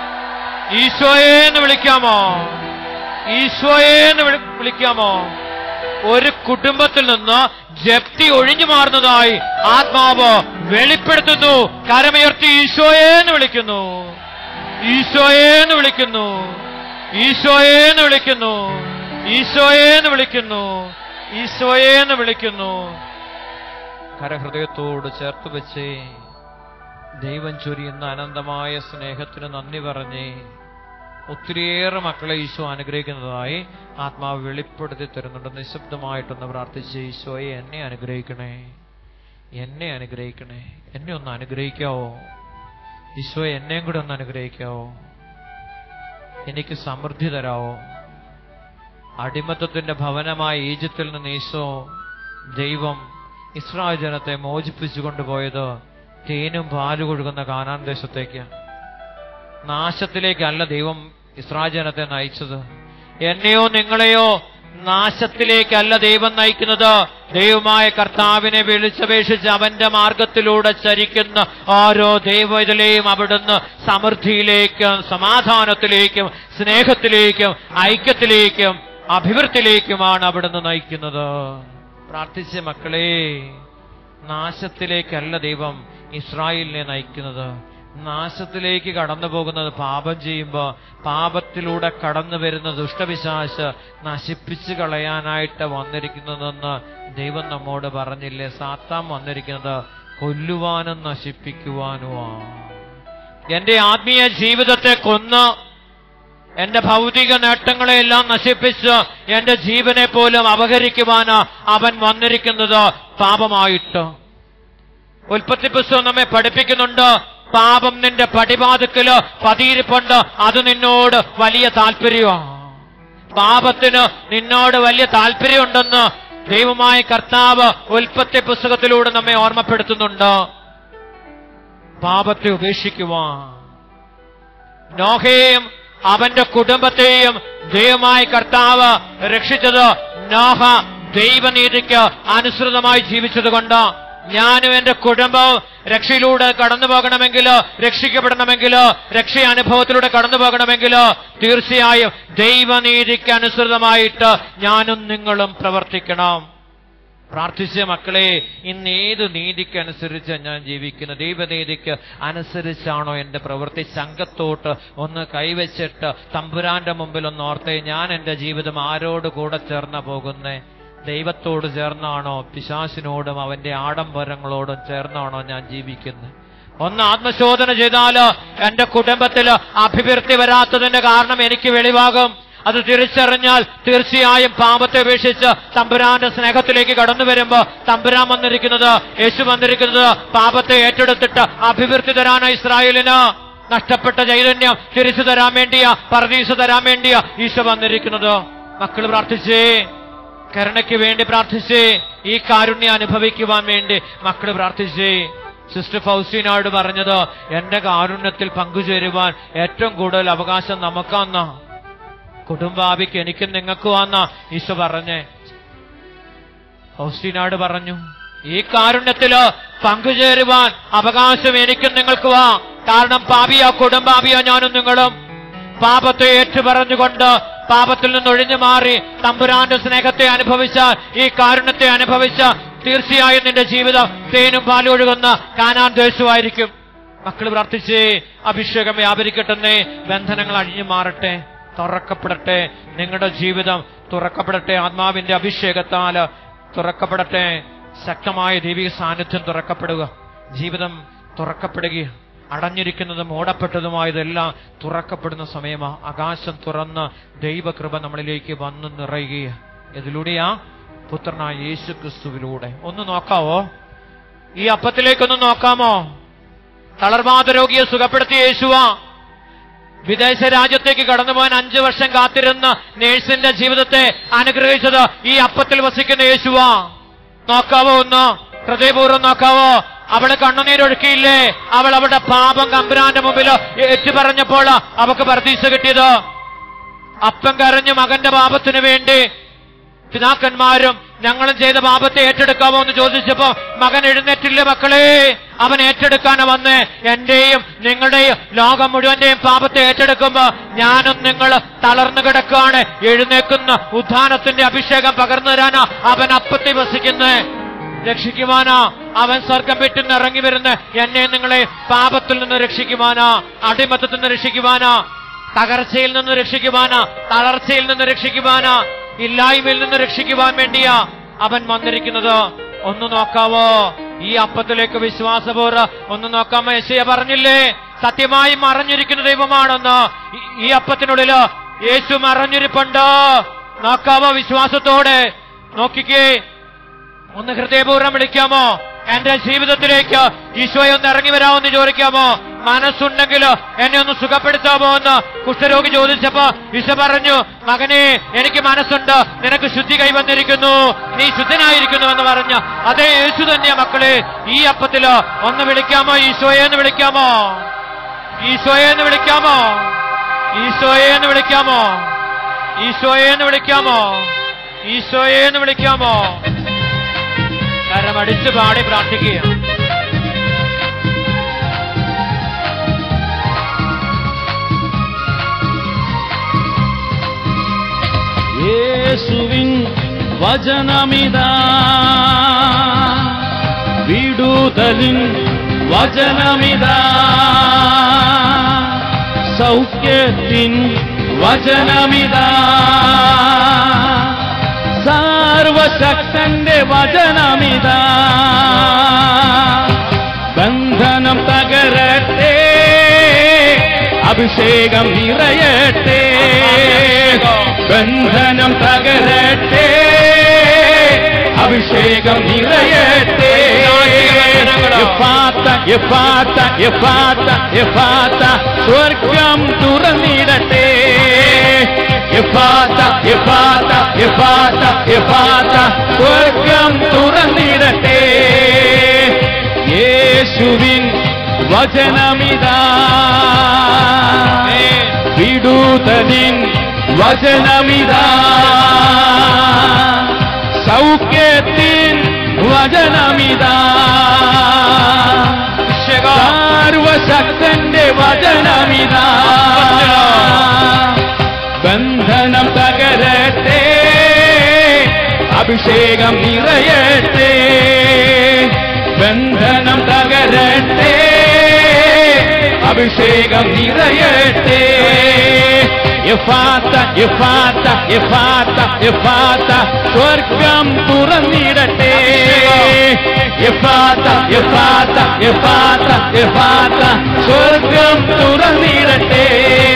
ഈശോയെ എന്ന് വിളിക്കാമോ ഈശോയെ എന്ന് വിളി- വിളിക്കാമോ ഒരു കുടുംബത്തിൽ നിന്ന് ജപ്തി ഒഴിഞ്ഞു മാറുന്നതായി ആത്മാവ് വെളിപ്പെടുത്തുന്നു കരമുയർത്തി ഈശോയെ എന്ന് വിളിക്കുന്നു ഈശോയെ എന്ന് വിളിക്കുന്നു ഈശോയെ എന്ന് വിളിക്കുന്നു ഈശോയെ എന്ന് വിളിക്കുന്നു ഈശോയെ എന്ന് വിളിക്കുന്നു കരഹൃദയത്തോട് ചേർത്ത് വെച്ചേ ദൈവം ചൊരിയുന്ന അനന്തമായ സ്നേഹത്തിന് നന്ദി പറഞ്ഞേ ഒത്തിരിയേറെ മക്കളെ ഈശോ അനുഗ്രഹിക്കുന്നതായി ആത്മാവ് വെളിപ്പെടുത്തി തരുന്നുണ്ട് നിശബ്ദമായിട്ടൊന്ന് പ്രാർത്ഥിച്ച് ഈശോയെ എന്നെ അനുഗ്രഹിക്കണേ എന്നെ അനുഗ്രഹിക്കണേ എന്നെ ഒന്ന് അനുഗ്രഹിക്കാവോ ഈശോയെ എന്നെയും കൂടെ ഒന്ന് അനുഗ്രഹിക്കാവോ എനിക്ക് സമൃദ്ധി തരാവോ അടിമത്തത്തിന്റെ ഭവനമായ ഈജിപ്തിൽ നിന്ന് ഈശോ ദൈവം ഇസ്രായേൽ ജനത്തെ മോചിപ്പിച്ചു കൊണ്ടുപോയത് തേനും പാല് കൊഴുകുന്ന കാനാൻ ദേശത്തേക്ക് നാശത്തിലേക്കല്ല ദൈവം ഇസ്രായേൽ ജനത്തെ നയിച്ചത് എന്നെയോ നിങ്ങളെയോ നാശത്തിലേക്കല്ല ദൈവം നയിക്കുന്നത് ദൈവമായ കർത്താവിനെ വിളിച്ചപേക്ഷിച്ച് അവന്റെ മാർഗത്തിലൂടെ ചരിക്കുന്ന ഓരോ ദൈവത്തിലെയും അവിടുന്ന് സമൃദ്ധിയിലേക്കും സമാധാനത്തിലേക്കും സ്നേഹത്തിലേക്കും ഐക്യത്തിലേക്കും അഭിവൃദ്ധിയിലേക്കുമാണ് അവിടുന്ന് നയിക്കുന്നത് പ്രാർത്ഥിച്ച മക്കളെ നാശത്തിലേക്കല്ല ദൈവം ഇസ്രായേലിനെ നയിക്കുന്നത് നാശത്തിലേക്ക് കടന്നു പോകുന്നത് പാപം ചെയ്യുമ്പോൾ പാപത്തിലൂടെ കടന്നു വരുന്ന ദുഷ്ടവിശ്വാസ് നശിപ്പിച്ചു കളയാനായിട്ട് വന്നിരിക്കുന്നതെന്ന് ദൈവം നമ്മോട് പറഞ്ഞില്ലേ സാത്താൻ വന്നിരിക്കുന്നത് കൊല്ലുവാനും നശിപ്പിക്കുവാനുമാണ് എന്റെ ആത്മീയ ജീവിതത്തെ കൊന്ന് എന്റെ ഭൗതിക നേട്ടങ്ങളെയെല്ലാം നശിപ്പിച്ച് എന്റെ ജീവനെ പോലും അപഹരിക്കുവാന് അവൻ വന്നിരിക്കുന്നത് പാപമായിട്ട് ഉൽപ്പത്തി പുസ്തകം നമ്മെ പഠിപ്പിക്കുന്നുണ്ട് പാപം നിന്റെ പടിവാതുക്കല് പതിയിരിപ്പുണ്ട് അത് നിന്നോട് വലിയ താല്പര്യമാണ് പാപത്തിന് നിന്നോട് വലിയ താല്പര്യമുണ്ടെന്ന് ദൈവമായ കർത്താവ് ഉൽപ്പത്തി പുസ്തകത്തിലൂടെ നമ്മെ ഓർമ്മപ്പെടുത്തുന്നുണ്ട് പാപത്തെ ഉപേക്ഷിക്കുവാൻ നോഹയെയും അവന്റെ കുടുംബത്തെയും ദൈവമായ കർത്താവ് രക്ഷിച്ചത് നോഹ ദൈവനീതിക്ക് അനുസൃതമായി ജീവിച്ചതുകൊണ്ട് ഞാനും എന്റെ കുടുംബവും രക്ഷയിലൂടെ കടന്നു പോകണമെങ്കിലോ രക്ഷിക്കപ്പെടണമെങ്കിലോ രക്ഷ അനുഭവത്തിലൂടെ കടന്നു പോകണമെങ്കിലോ തീർച്ചയായും ദൈവനീതിക്ക് അനുസൃതമായിട്ട് ഞാനും നിങ്ങളും പ്രവർത്തിക്കണം പ്രാർത്ഥിച്ച മക്കളെ ഇന്ന് ഏത് നീതിക്കനുസരിച്ച് ഞാൻ ജീവിക്കുന്നത് ദൈവനീതിക്ക് അനുസരിച്ചാണോ എന്റെ പ്രവൃത്തി സംഘത്തോട്ട് ഒന്ന് കൈവച്ചിട്ട് തമ്പുരാന്റെ മുമ്പിൽ ഒന്ന് ഓർത്തേ ഞാൻ എന്റെ ജീവിതം ആരോട് കൂടെ ചേർന്ന പോകുന്നേ ദൈവത്തോട് ചേർന്നാണോ പിശാസിനോടും അവന്റെ ആഡംബരങ്ങളോടും ചേർന്നാണോ ഞാൻ ജീവിക്കുന്നത് ഒന്ന് ആത്മശോധന ചെയ്താല് എന്റെ കുടുംബത്തിൽ അഭിവൃദ്ധി വരാത്തതിന്റെ കാരണം എനിക്ക് വെളിവാകും അത് തിരിച്ചറിഞ്ഞാൽ തീർച്ചയായും പാപത്തെ ഉപേക്ഷിച്ച് തമ്പുരാന്റെ സ്നേഹത്തിലേക്ക് കടന്നു വരുമ്പോ തമ്പുരാൻ വന്നിരിക്കുന്നത് യേശു വന്നിരിക്കുന്നത് പാപത്തെ ഏറ്റെടുത്തിട്ട് അഭിവൃദ്ധി തരാനാണ് ഇസ്രായേലിന് നഷ്ടപ്പെട്ട ചൈതന്യം തിരിച്ചു തരാൻ വേണ്ടിയാ പറദീസ തരാൻ വേണ്ടിയാ ഈശോ വന്നിരിക്കുന്നത് മക്കൾ പ്രാർത്ഥിച്ചേ കരുണയ്ക്ക് വേണ്ടി പ്രാർത്ഥിച്ചേ ഈ കാരുണ്യം അനുഭവിക്കുവാൻ വേണ്ടി മക്കൾ പ്രാർത്ഥിച്ചേ സിസ്റ്റർ ഫൗസീനോട് പറഞ്ഞത് എന്റെ കാരുണ്യത്തിൽ പങ്കുചേരുവാൻ ഏറ്റവും കൂടുതൽ അവകാശം നമുക്കാന്ന കുടുംബാവിക്ക് എനിക്കും നിങ്ങൾക്കും ആന്ന ഈശോ പറഞ്ഞേ ഫൗസ്റ്റീനാട് പറഞ്ഞു ഈ കാരുണ്യത്തില് പങ്കുചേരുവാൻ അവകാശം എനിക്കും നിങ്ങൾക്കുവാ കാരണം പാപിയോ കുടുംബാവിയോ ഞാനും നിങ്ങളും പാപത്തെ ഏറ്റുപറഞ്ഞുകൊണ്ട് പാപത്തിൽ നിന്ന് ഒഴിഞ്ഞു മാറി തമ്പുരാന്റെ സ്നേഹത്തെ അനുഭവിച്ച ഈ കാരുണ്യത്തെ അനുഭവിച്ച തീർച്ചയായും നിന്റെ ജീവിതം തേനും പാലും ഒഴുകുന്ന കാനാൻ ദേശമായിരിക്കും മക്കൾ പ്രാർത്ഥിച്ചേ അഭിഷേകം വ്യാപരിക്കട്ടെന്നേ ബന്ധനങ്ങൾ അഴിഞ്ഞു മാറട്ടെ തുറക്കപ്പെടട്ടെ നിങ്ങളുടെ ജീവിതം തുറക്കപ്പെടട്ടെ ആത്മാവിന്റെ അഭിഷേകത്താൽ തുറക്കപ്പെടട്ടെ ശക്തമായ ദൈവിക സാന്നിധ്യം തുറക്കപ്പെടുക ജീവിതം തുറക്കപ്പെടുകയും അടഞ്ഞിരിക്കുന്നതും ഓടപ്പെട്ടതുമായതെല്ലാം തുറക്കപ്പെടുന്ന സമയമാ ആകാശം തുറന്ന് ദൈവകൃപ നമ്മളിലേക്ക് വന്നു നിറയുകയാ ഇതിലൂടെയാ പുത്രനായ യേശു ക്രിസ്തുവിലൂടെ ഒന്ന് നോക്കാവോ ഈ അപ്പത്തിലേക്കൊന്ന് നോക്കാമോ തളർവാദ രോഗിയെ സുഖപ്പെടുത്തിയ യേശുവാ വിദേശ രാജ്യത്തേക്ക് കടന്നു പോകാൻ അഞ്ചു വർഷം കാത്തിരുന്ന നേഴ്സിന്റെ ജീവിതത്തെ അനുഗ്രഹിച്ചത് ഈ അപ്പത്തിൽ വസിക്കുന്ന യേശുവാ നോക്കാവോ ഒന്ന് ഹൃദയപൂർവ്വം നോക്കാവോ അവള് കണ്ണുനീരൊഴുക്കിയില്ലേ അവൾ അവളുടെ പാപം കമ്പുരാന്റെ മുമ്പിൽ ഏറ്റുപറഞ്ഞപ്പോൾ അവക്ക് പ്രതീക്ഷ കിട്ടിയത് അപ്പം കരഞ്ഞ് മകന്റെ പാപത്തിനു വേണ്ടി പിതാക്കന്മാരും ഞങ്ങളും ചെയ്ത പാപത്തെ ഏറ്റെടുക്കാമോ എന്ന് ചോദിച്ചപ്പോ മകൻ എഴുന്നേറ്റില്ല മക്കളെ അവൻ ഏറ്റെടുക്കാനാ വന്ന് എന്റെയും നിങ്ങളുടെയും ലോകം മുഴുവന്റെയും പാപത്തെ ഏറ്റെടുക്കുമ്പോ ഞാനും നിങ്ങൾ തളർന്നു കിടക്കാണ് എഴുന്നേക്കുന്ന ഉദ്ധാനത്തിന്റെ അഭിഷേകം പകർന്നു തരാനാ അവൻ അപ്പത്തി വസിക്കുന്നേ രക്ഷിക്കുവാനാ അവൻ സ്വർഗം വിട്ടുന്ന് ഇറങ്ങി വരുന്ന എന്നെ നിങ്ങളെ പാപത്തിൽ നിന്ന് രക്ഷിക്കുവാനാ അടിമത്തത്തിൽ നിന്ന് രക്ഷിക്കുവാനാ തകർച്ചയിൽ നിന്ന് രക്ഷിക്കുവാനാ തളർച്ചയിൽ നിന്ന് രക്ഷിക്കുവാനാ ഇല്ലായ്മയിൽ നിന്ന് രക്ഷിക്കുവാൻ വേണ്ടിയാ അവൻ വന്നിരിക്കുന്നത് ഒന്ന് നോക്കാവോ ഈ അപ്പത്തിലേക്ക് വിശ്വാസപൂർവ്വ ഒന്ന് നോക്കാമോ യശയ പറഞ്ഞില്ലേ സത്യമായി മറഞ്ഞിരിക്കുന്ന ദൈവമാണെന്ന് ഈ- ഈ അപ്പത്തിനുള്ളില് യേശു മറഞ്ഞിരിപ്പുണ്ട് നോക്കാവോ വിശ്വാസത്തോടെ നോക്കിക്കേ ഒന്ന് ഹൃദയപൂർവ്വം വിളിക്കാമോ എന്റെ ജീവിതത്തിലേക്ക് ഈശോയെ ഒന്ന് ഇറങ്ങി വരാമെന്ന് ചോദിക്കാമോ മനസ്സുണ്ടെങ്കിൽ എന്നെ ഒന്ന് സുഖപ്പെടുത്താമോ എന്ന് കുഷ്ഠരോഗി ചോദിച്ചപ്പോ ഈശോ പറഞ്ഞു മകനെ എനിക്ക് മനസ്സുണ്ട് നിനക്ക് ശുദ്ധി കൈവന്നിരിക്കുന്നു നീ ശുദ്ധനായിരിക്കുന്നു എന്ന് പറഞ്ഞ അതേ യേശു തന്നെയാ മക്കളെ ഈ അപ്പത്തില് ഒന്ന് വിളിക്കാമോ ഈശോയെ എന്ന് വിളിക്കാമോ ഈശോയെ എന്ന് വിളിക്കാമോ ഈശോയെ എന്ന് വിളിക്കാമോ ഈശോയെ എന്ന് വിളിക്കാമോ ഈശോയെ എന്ന് വിളിക്കാമോ കാരണം അടിച്ചു പാടി പ്രാർത്ഥിക്കുക യേശുവിൻ വചനമിതാ വിടുതലിൻ വചനമിതാ സൗഖ്യത്തിൻ വചനമിതാ സർവശക്തന്റെ വചനമിതാ ബന്ധനം തകരട്ടെ അഭിഷേകം നിറയട്ടെ ബന്ധനം തകരട്ടെ അഭിഷേകം നിറയട്ടെ എഫാത്ത എഫാത്ത എഫാത്ത എഫാത്ത സ്വർഗം തുറന്നിടട്ടെ എഫാത്ത എഫാത്ത എഫാത്ത എഫാത്ത സ്വർഗം തുറന്നിടട്ടെ യേശുവിൻ വചനമിതാ വിടുതലിൻ വചനമിതാ സൗഖ്യത്തിൻ വചനമിതാ സർവശക്തന്റെ വചനമിതാ ബന്ധനം തകരട്ടെ അഭിഷേകം നിറയട്ടെ ബന്ധനം തകരട്ടെ അഭിഷേകം നിറയട്ടെ എഫാത്ത എഫാത്ത എഫാത്ത എഫാത്ത സ്വർഗം തുറന്നിടട്ടെ എഫാത്ത എഫാത്ത എഫാത്ത എഫാത്ത സ്വർഗം തുറന്നിടട്ടെ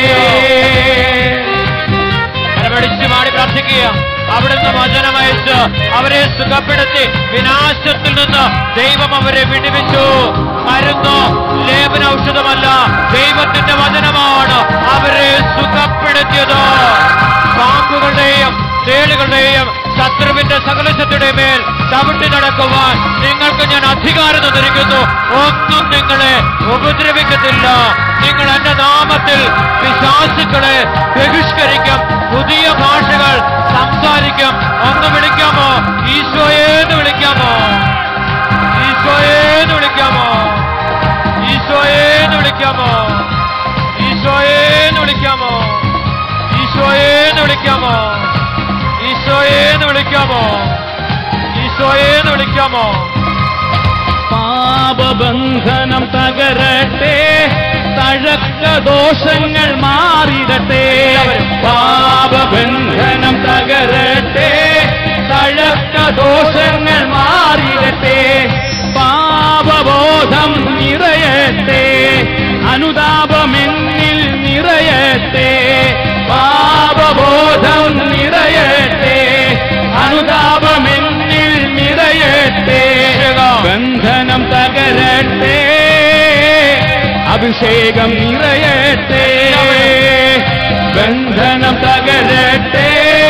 കരമടിച്ച് പാടി പ്രാർത്ഥിക്കുക അവിടുന്ന് വചനമയച്ച് അവരെ സുഖപ്പെടുത്തി വിനാശത്തിൽ നിന്ന് ദൈവം അവരെ വിടുവിച്ചു മരുന്നോ ലേപന ഔഷധമല്ല ദൈവത്തിന്റെ വചനമാണ് അവരെ സുഖപ്പെടുത്തിയത് പാമ്പുകളുടെയും തേളുകളുടെയും ശത്രുവിന്റെ സകലശത്തിയുടെ മേൽ ചവിട്ടി നടക്കുവാൻ നിങ്ങൾക്ക് ഞാൻ അധികാരം തന്നിരിക്കുന്നു ഒന്നും നിങ്ങളെ ഉപദ്രവിക്കത്തില്ല നിങ്ങൾ എന്റെ നാമത്തിൽ പിശാസുക്കളെ ബഹിഷ്കരിക്കും പുതിയ ഭാഷകൾ സംസാരിക്കും ഒന്ന് വിളിക്കാമോ ഈശോയെ എന്ന് വിളിക്കാമോ ഈശോയെ എന്ന് വിളിക്കാമോ ഈശോയെ എന്ന് വിളിക്കാമോ ഈശോയെ എന്ന് വിളിക്കാമോ ഈശോയെ എന്ന് വിളിക്കാമോ ഈശോയെ എന്ന് വിളിക്കാമോ ഈശോയെ എന്ന് വിളിക്കാമോ പാപബന്ധനം തകരട്ടെ തഴക്ക ദോഷങ്ങൾ മാറിടട്ടെ പാപബന്ധനം തകരട്ടെ തഴക്ക ദോഷങ്ങൾ മാറിടട്ടെ പാപബോധം നിറയട്ടെ അനുതാപമെന്നിൽ നിറയട്ടെ പാപബോധം നിറയട്ടെ അനുതാപമെന്നിൽ നിറയട്ടെ ബന്ധനം തകരട്ടെ അഭിഷേകം നിറയട്ടെ ബന്ധനം തകരട്ടെ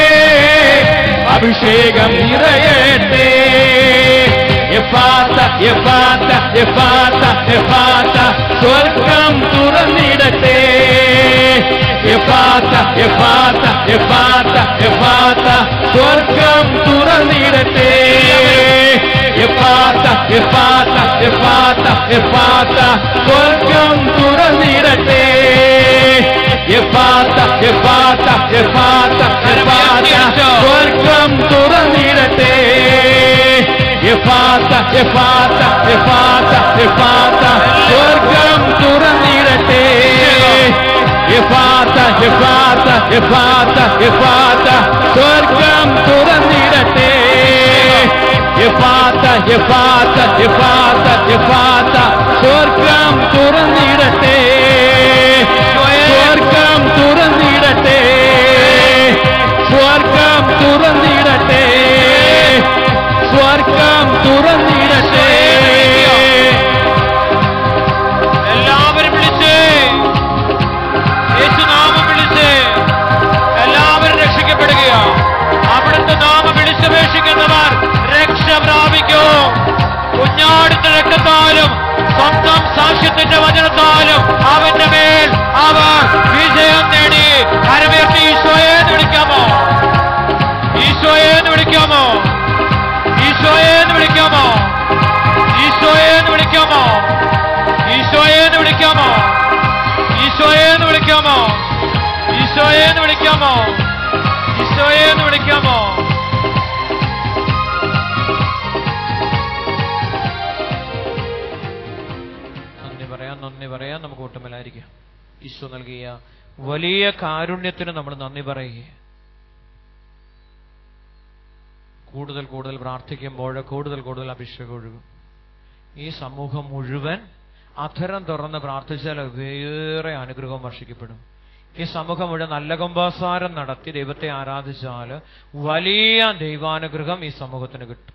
അഭിഷേകം നിറയട്ടെ എഫാത്ത എഫാത്ത എഫാത്ത എഫാത്ത സ്വർഗം തുറന്നിടട്ടെ എഫാത്ത എഫാത്ത എഫാത്ത എഫാത്ത സ്വർഗം തുറന്നിടട്ടെ എഫാത്ത എഫാത്ത എഫാത്ത എഫാത്ത സ്വർഗം തുറന്നിടട്ടെ എഫാത്ത എഫാത്ത എഫാത്ത എഫാത്ത സ്വർഗം തുറന്നിടട്ടെ എഫാത്ത എഫാത്ത എഫാത്ത എഫാത്ത സ്വർഗം തുറന്നിടട്ടെ എഫാത്ത എഫാത്ത എഫാത്ത എഫാത്ത സ്വർഗം തുറന്നിടട്ടെ എഫാത്ത എഫാത്ത എഫാത്ത എഫാത്ത സ്വർഗം തുറന്നിടട്ടെ സ്വർഗം തുറന്നിടട്ടെ സ്വർഗം തുറന്നിടട്ടെ സ്വർഗം തുറന്നിടട്ടെ എല്ലാവരും വിളിച്ച് യേശുനാമം വിളിച്ച് എല്ലാവരും രക്ഷിക്കപ്പെടുകയോ അവിടുത്തെ നാമം വിളിച്ചപേക്ഷിക്കുന്നവർ രക്ഷ പ്രാപിക്കൂ കുഞ്ഞാടിന്റെ രക്തത്താലും സ്വന്തം സാക്ഷ്യത്തിന്റെ വചനത്താലും അവന്റെ മേൽ അവർ വിജയം നേടി കരമേർത്തി ഈശോയെ എന്ന് വിളിക്കാമോ ഈശോയെ എന്ന് വിളിക്കാമോ ഈശോയെ എന്ന് വിളിക്കാമോ ഈശോയെ എന്ന് വിളിക്കാമോ ഈശോയെ എന്ന് വിളിക്കാമോ ഈശോയെ എന്ന് വിളിക്കാമോ ഈശോയെ എന്ന് വിളിക്കാമോ ഈശോയെ എന്ന് വിളിക്കാമോ നന്ദി പറയാം നന്ദി പറയാം നമുക്ക് ഒട്ടുമലായിരിക്കാം ഈശോ നൽകിയ വലിയ കാരുണ്യത്തിന് നമ്മൾ നന്ദി പറയുക കൂടുതൽ കൂടുതൽ പ്രാർത്ഥിക്കുമ്പോൾ കൂടുതൽ കൂടുതൽ അഭിഷേകം ഒഴുകും ഈ സമൂഹം മുഴുവൻ അധരം തുറന്ന് പ്രാർത്ഥിച്ചാൽ വേറെ അനുഗ്രഹം വർഷിക്കപ്പെടും ഈ സമൂഹം മുഴുവൻ നല്ല കുംഭാസാരം നടത്തി ദൈവത്തെ ആരാധിച്ചാൽ വലിയ ദൈവാനുഗ്രഹം ഈ സമൂഹത്തിന് കിട്ടും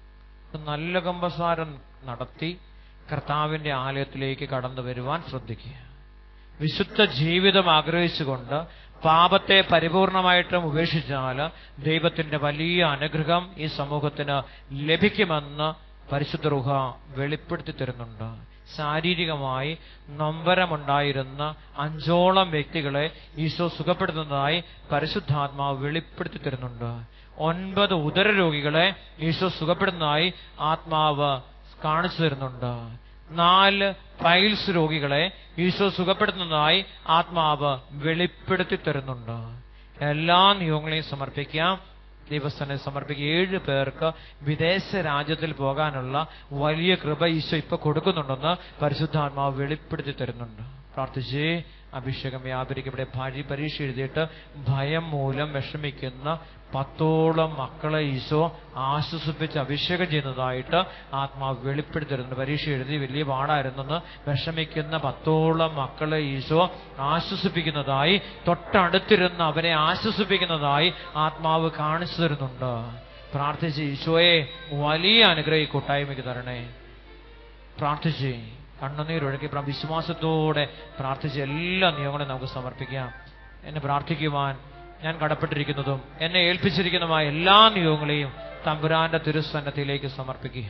നല്ല കുംഭസാരം നടത്തി കർത്താവിന്റെ ആലയത്തിലേക്ക് കടന്നു വരുവാൻ ശ്രദ്ധിക്കുക വിശുദ്ധ ജീവിതം ആഗ്രഹിച്ചുകൊണ്ട് പാപത്തെ പരിപൂർണമായിട്ടും ഉപേക്ഷിച്ചാൽ ദൈവത്തിന്റെ വലിയ അനുഗ്രഹം ഈ സമൂഹത്തിന് ലഭിക്കുമെന്ന് പരിശുദ്ധ റുഹ വെളിപ്പെടുത്തി തരുന്നുണ്ട് ശാരീരികമായി നൊമ്പരമുണ്ടായിരുന്ന അഞ്ചോളം വ്യക്തികളെ ഈശോ സുഖപ്പെടുത്തുന്നതായി പരിശുദ്ധാത്മാവ് വെളിപ്പെടുത്തി തരുന്നുണ്ട് ഒൻപത് ഉദര രോഗികളെ ഈശോ സുഖപ്പെടുന്നതായി ആത്മാവ് കാണിച്ചു തരുന്നുണ്ട് നാല് പൈൽസ് രോഗികളെ ഈശോ സുഖപ്പെടുത്തുന്നതായി ആത്മാവ് വെളിപ്പെടുത്തി തരുന്നുണ്ട് എല്ലാ നിയമങ്ങളെയും സമർപ്പിക്കാം ദൈവസ്ഥനെ സമർപ്പിക്കുക ഏഴ് പേർക്ക് വിദേശ രാജ്യത്തിൽ പോകാനുള്ള വലിയ കൃപ ഈശോ ഇപ്പൊ കൊടുക്കുന്നുണ്ടെന്ന് പരിശുദ്ധാത്മാവ് വെളിപ്പെടുത്തി തരുന്നുണ്ട് പ്രാർത്ഥിച്ചേ അഭിഷേകം വ്യാപരിക്കപ്പെടെ ഭാര്യ പരീക്ഷ എഴുതിയിട്ട് ഭയം മൂലം വിഷമിക്കുന്ന പത്തോളം മക്കളെ ഈശോ ആശ്വസിപ്പിച്ച് അഭിഷേകം ചെയ്യുന്നതായിട്ട് ആത്മാവ് വെളിപ്പെടുത്തി തരുന്നുണ്ട് പരീക്ഷ എഴുതി വലിയ പാടായിരുന്നെന്ന് വിഷമിക്കുന്ന പത്തോളം മക്കളെ ഈശോ ആശ്വസിപ്പിക്കുന്നതായി തൊട്ടടുത്തിരുന്ന് അവരെ ആശ്വസിപ്പിക്കുന്നതായി ആത്മാവ് കാണിച്ചു തരുന്നുണ്ട് പ്രാർത്ഥിച്ച് ഈശോയെ വലിയ അനുഗ്രഹി കൂട്ടായ്മയ്ക്ക് തരണേ പ്രാർത്ഥിച്ച് കണ്ണുനീരൊഴുക്കി പ്ര- വിശ്വാസത്തോടെ പ്രാർത്ഥിച്ച് എല്ലാ നിയമങ്ങളും നമുക്ക് സമർപ്പിക്കാം എന്നെ പ്രാർത്ഥിക്കുവാൻ ഞാൻ കടപ്പെട്ടിരിക്കുന്നതും എന്നെ ഏൽപ്പിച്ചിരിക്കുന്നതുമായ എല്ലാ നിയോഗങ്ങളെയും തമ്പുരാന്റെ തിരുസന്നത്തിലേക്ക് സമർപ്പിക്കുക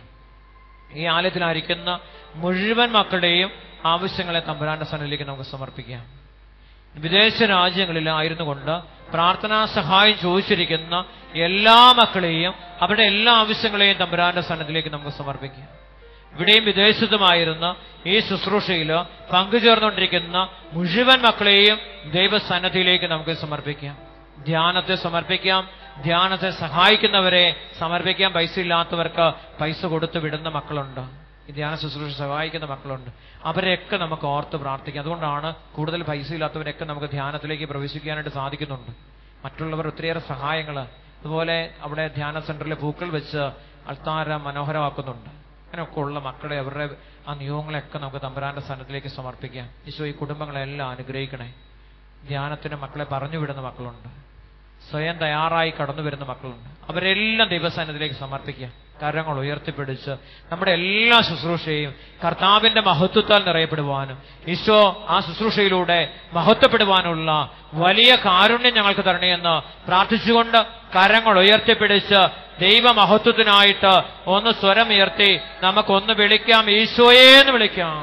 ഈ ആലയത്തിലായിരിക്കുന്ന മുഴുവൻ മക്കളുടെയും ആവശ്യങ്ങളെ തമ്പുരാന്റെ സന്നിധിയിലേക്ക് നമുക്ക് സമർപ്പിക്കാം വിദേശ രാജ്യങ്ങളിലായിരുന്നു കൊണ്ട് പ്രാർത്ഥനാ സഹായം ചോദിച്ചിരിക്കുന്ന എല്ലാ മക്കളെയും അവരുടെ എല്ലാ ആവശ്യങ്ങളെയും തമ്പുരാന്റെ സന്നദ്ധിയിലേക്ക് നമുക്ക് സമർപ്പിക്കാം ഇവിടെയും വിദേശത്തുമായിരുന്ന ഈ ശുശ്രൂഷയിൽ പങ്കുചേർന്നുകൊണ്ടിരിക്കുന്ന മുഴുവൻ മക്കളെയും ദൈവസന്നദ്ധിയിലേക്ക് നമുക്ക് സമർപ്പിക്കാം ധ്യാനത്തെ സമർപ്പിക്കാം ധ്യാനത്തെ സഹായിക്കുന്നവരെ സമർപ്പിക്കാൻ പൈസ ഇല്ലാത്തവർക്ക് പൈസ കൊടുത്ത് വിടുന്ന മക്കളുണ്ട് ഈ ധ്യാന ശുശ്രൂഷ സഹായിക്കുന്ന മക്കളുണ്ട് അവരെയൊക്കെ നമുക്ക് ഓർത്ത് പ്രാർത്ഥിക്കാം അതുകൊണ്ടാണ് കൂടുതൽ പൈസ ഇല്ലാത്തവരൊക്കെ നമുക്ക് ധ്യാനത്തിലേക്ക് പ്രവേശിക്കാനായിട്ട് സാധിക്കുന്നുണ്ട് മറ്റുള്ളവർ ഒത്തിരിയേറെ സഹായങ്ങൾ അതുപോലെ അവിടെ ധ്യാന സെന്ററിലെ പൂക്കൾ വെച്ച് അൾത്താര മനോഹരമാക്കുന്നുണ്ട് അങ്ങനെയൊക്കെ ഉള്ള മക്കളെ അവരുടെ ആ നിയോഗങ്ങളെയൊക്കെ നമുക്ക് തമ്പുരാന്റെ സ്ഥാനത്തിലേക്ക് സമർപ്പിക്കാം ഈശോ ഈ കുടുംബങ്ങളെല്ലാം അനുഗ്രഹിക്കണേ ധ്യാനത്തിന് മക്കളെ പറഞ്ഞു വിടുന്ന മക്കളുണ്ട് സ്വയം തയ്യാറായി കടന്നു വരുന്ന മക്കളുണ്ട് അവരെല്ലാം ദൈവസ്ഥാനത്തിലേക്ക് സമർപ്പിക്കുക കരങ്ങൾ ഉയർത്തിപ്പിടിച്ച് നമ്മുടെ എല്ലാ ശുശ്രൂഷയും കർത്താവിന്റെ മഹത്വത്താൽ നിറയപ്പെടുവാനും ഈശോ ആ ശുശ്രൂഷയിലൂടെ മഹത്വപ്പെടുവാനുള്ള വലിയ കാരുണ്യം ഞങ്ങൾക്ക് തരണേയെന്ന് പ്രാർത്ഥിച്ചുകൊണ്ട് കരങ്ങൾ ഉയർത്തിപ്പിടിച്ച് ദൈവമഹത്വത്തിനായിട്ട് ഒന്ന് സ്വരമുയർത്തി നമുക്കൊന്ന് വിളിക്കാം ഈശോയെ എന്ന് വിളിക്കാം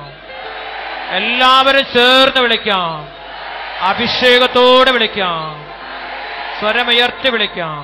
എല്ലാവരും ചേർന്ന് വിളിക്കാം അഭിഷേകത്തോടെ വിളിക്കാം സ്വരമുയർത്തി വിളിക്കാം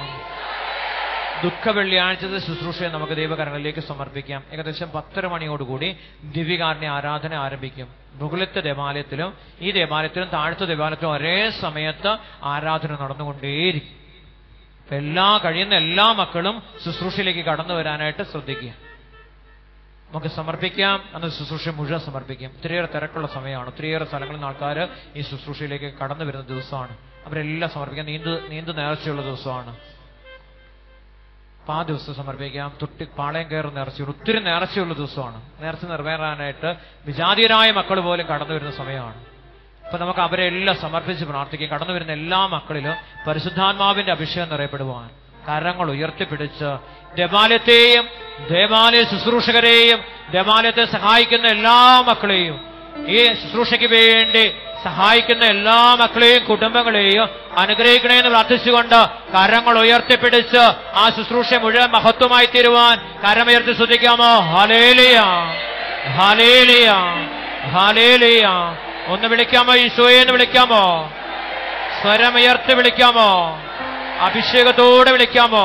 ദുഃഖ വെള്ളിയാഴ്ചത്തെ ശുശ്രൂഷയെ നമുക്ക് ദൈവകരങ്ങളിലേക്ക് സമർപ്പിക്കാം ഏകദേശം പത്തര മണിയോടുകൂടി ദിവ്യകാരുണ്യ ആരാധന ആരംഭിക്കും മുകളിലത്തെ ദേവാലയത്തിലും ഈ ദേവാലയത്തിലും താഴത്തെ ദേവാലയത്തിലും ഒരേ സമയത്ത് ആരാധന നടന്നുകൊണ്ടേയിരിക്കും അപ്പൊ എല്ലാ കഴിയുന്ന എല്ലാ മക്കളും ശുശ്രൂഷയിലേക്ക് കടന്നു വരാനായിട്ട് ശ്രദ്ധിക്കുക നമുക്ക് സമർപ്പിക്കാം അന്ന് ശുശ്രൂഷ മുഴുവൻ സമർപ്പിക്കാം ഒത്തിരിയേറെ തിരക്കുള്ള സമയമാണ് ഒത്തിരിയേറെ സ്ഥലങ്ങളിൽ നിന്ന് ആൾക്കാർ ഈ ശുശ്രൂഷയിലേക്ക് കടന്നു വരുന്ന ദിവസമാണ് അവരെല്ലാം സമർപ്പിക്കാൻ നീന്ത് നീന്ത് നേർച്ചയുള്ള ദിവസമാണ് അപ്പൊ ആ ദിവസം സമർപ്പിക്കാം തൊട്ടി പാളയം കയറുന്ന നേർച്ചയുണ്ട് ഒത്തിരി നേർച്ചയുള്ള ദിവസമാണ് നേർച്ച നിറവേറാനായിട്ട് വിജാതീയരായ മക്കൾ പോലും കടന്നു വരുന്ന സമയമാണ് അപ്പൊ നമുക്ക് അവരെ എല്ലാം സമർപ്പിച്ച് പ്രാർത്ഥിക്കാം കടന്നു വരുന്ന എല്ലാ മക്കളിലും പരിശുദ്ധാത്മാവിന്റെ അഭിഷേകം നിറയപ്പെടുവാൻ കരങ്ങൾ ഉയർത്തിപ്പിടിച്ച് ദേവാലയത്തെയും ദേവാലയ ശുശ്രൂഷകരെയും ദേവാലയത്തെ സഹായിക്കുന്ന എല്ലാ മക്കളെയും ഈ ശുശ്രൂഷയ്ക്ക് വേണ്ടി സഹായിക്കുന്ന എല്ലാ മക്കളെയും കുടുംബങ്ങളെയും അനുഗ്രഹിക്കണമെന്ന് പ്രാർത്ഥിച്ചുകൊണ്ട് കരങ്ങൾ ഉയർത്തിപ്പിടിച്ച് ആ ശുശ്രൂഷ മുഴുവൻ മഹത്വമായി തീരുവാൻ കരമുയർത്തി ശ്രദ്ധിക്കാമോ ഹലേലിയ ഹലേലിയ ഹലേലിയ ഒന്ന് വിളിക്കാമോ ഈശോയെ എന്ന് വിളിക്കാമോ സ്വരമുയർത്തി വിളിക്കാമോ അഭിഷേകത്തോടെ വിളിക്കാമോ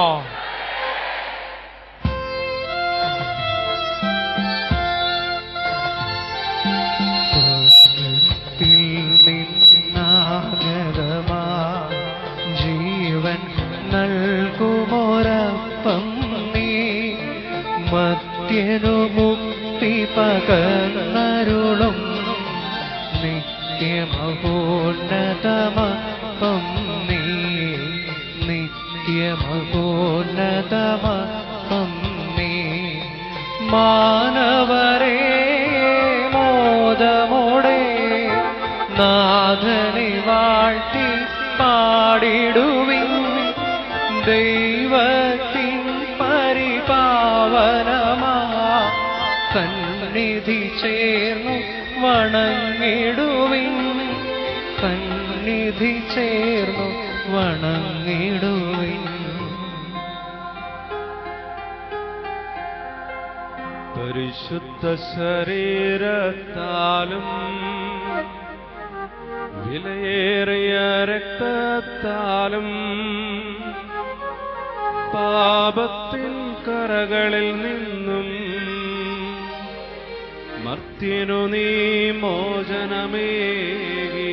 സ്വർഗ്ഗത്തിൽ നിന്നാഗതമാ ജീവൻ നൽകുമൊരപ്പം നീ മത്യനു മുക്തി പകർന്നരുളും നിത്യമഹോന്നതമപ്പം നീ നിത്യമഹോന്നതമപ്പം നീ മാനവരെ മോദമോടെ നാഥനെ വാഴ്ത്തി പാടിടുവിൻ ദൈവത്തിൻ പരിപാവനമാ സന്നിധി ചേർന്നു വണങ്ങിടുവിൻ സന്നിധി ചേർന്നു വണങ്ങിടുവിൻ പരിശുദ്ധ ശരീരത്താലും വിലയേറിയ രക്തത്താലും പാപത്തിൻ കറകളിൽ നിന്നും മർത്യനു നീ മോചനമേകി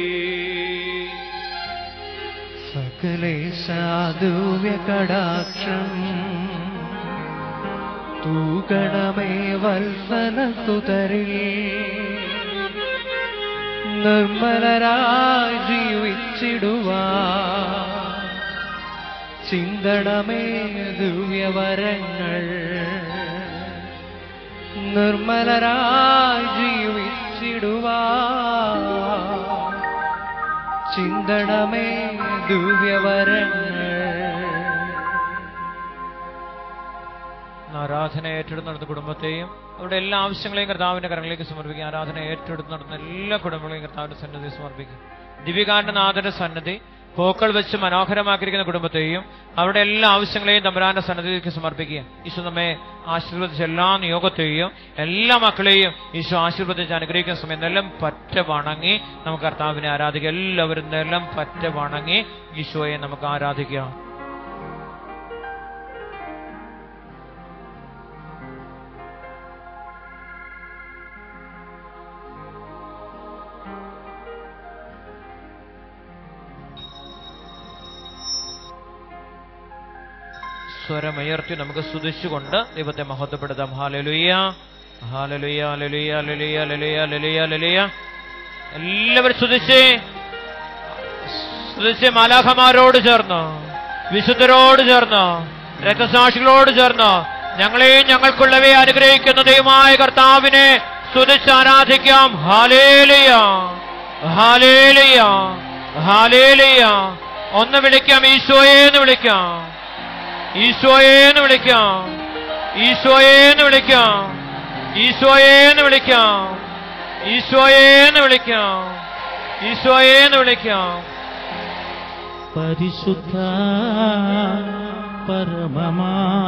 സകലേ സാധുവ്യ കടാക്ഷം തൂകണമേ വത്സല സുതരിൽ നിർമ്മലരായി ജീവിച്ചിടുവാ ചിന്തണമേ ദിവ്യവരങ്ങൾ നിർമ്മലരായി ജീവിച്ചിടുവാ ചിന്തണമേ ദിവ്യവരങ്ങൾ ആരാധന ഏറ്റെടുത്ത് നടത്തുന്ന കുടുംബത്തെയും അവരുടെ എല്ലാ ആവശ്യങ്ങളെയും കർത്താവിന്റെ കരങ്ങളിലേക്ക് സമർപ്പിക്കുക ആരാധന ഏറ്റെടുത്ത് നടത്തുന്ന എല്ലാ കുടുംബങ്ങളെയും കർത്താവിന്റെ സന്നദ്ധി സമർപ്പിക്കും ദിവികാന്റെ നാഥന്റെ സന്നദ്ധി പൂക്കൾ വെച്ച് മനോഹരമാക്കിയിരിക്കുന്ന കുടുംബത്തെയും അവരുടെ എല്ലാ ആവശ്യങ്ങളെയും തമ്പുരാന്റെ സന്നദ്ധിക്ക് സമർപ്പിക്കുക ഈശോ നമ്മെ ആശീർവദിച്ച എല്ലാ നിയോഗത്തെയും എല്ലാ മക്കളെയും ഈശോ ആശീർവദിച്ച് അനുഗ്രഹിക്കുന്ന സമയം നെല്ലം പറ്റ വണങ്ങി നമുക്ക് കർത്താവിനെ ആരാധിക്കുക എല്ലാവരും നെല്ലം പറ്റ വണങ്ങി ഈശോയെ നമുക്ക് ആരാധിക്കാം സ്വരമുയർത്തി നമുക്ക് സ്തുതിച്ചുകൊണ്ട് ദൈവത്തെ മഹത്വപ്പെടുത്താം ഹാലലുയ്യ ഹാലലുയ്യ ലലുയ്യ ലലുയ്യ ലലുയ്യ ലലുയ്യ ലലുയ്യ എല്ലാവരും സ്തുതിച്ചേ സ്തുതിച്ച് മാലാഖമാരോട് ചേർന്ന് വിശുദ്ധരോട് ചേർന്ന് രക്തസാക്ഷികളോട് ചേർന്ന് ഞങ്ങളെയും ഞങ്ങൾക്കുള്ളവയെ അനുഗ്രഹിക്കുന്ന ദൈവമായ കർത്താവിനെ സ്തുതിച്ച് ആരാധിക്കാം ഹാലേലിയ ഹാലേലിയ ഹാലേലിയ ഒന്ന് വിളിക്കാം ഈശോയെ എന്ന് വിളിക്കാം ഈശോയെ എന്ന് വിളിക്കാം ഈശോയെ എന്ന് വിളിക്കാം ഈശോയെ എന്ന് വിളിക്കാം ഈശോയെ എന്ന് വിളിക്കാം ഈശോയെ എന്ന് വിളിക്കാം പരിശുദ്ധ പരമമാ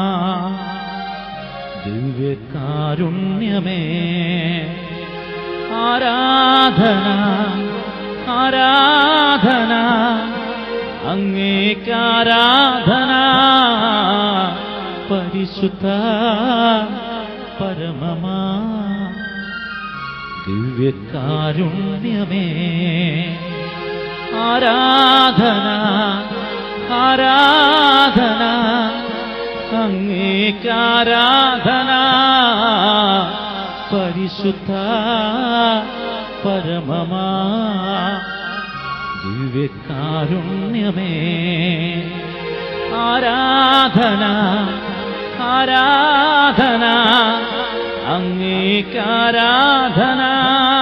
ദിവ്യകാരുണ്യമേ ആരാധന ആരാധന അങ്ങേക്കാരാധന പരിശുദ്ധ പരമമാ ദിവ്യകാരുണ്യമേ ആരാധന ആരാധന അങ്ങേക്കാരാധന പരിശുദ്ധ പരമമാ ദിവ്യകാരുണ്യമേ ആരാധന ആരാധന അങ്ങേക്കാരാധന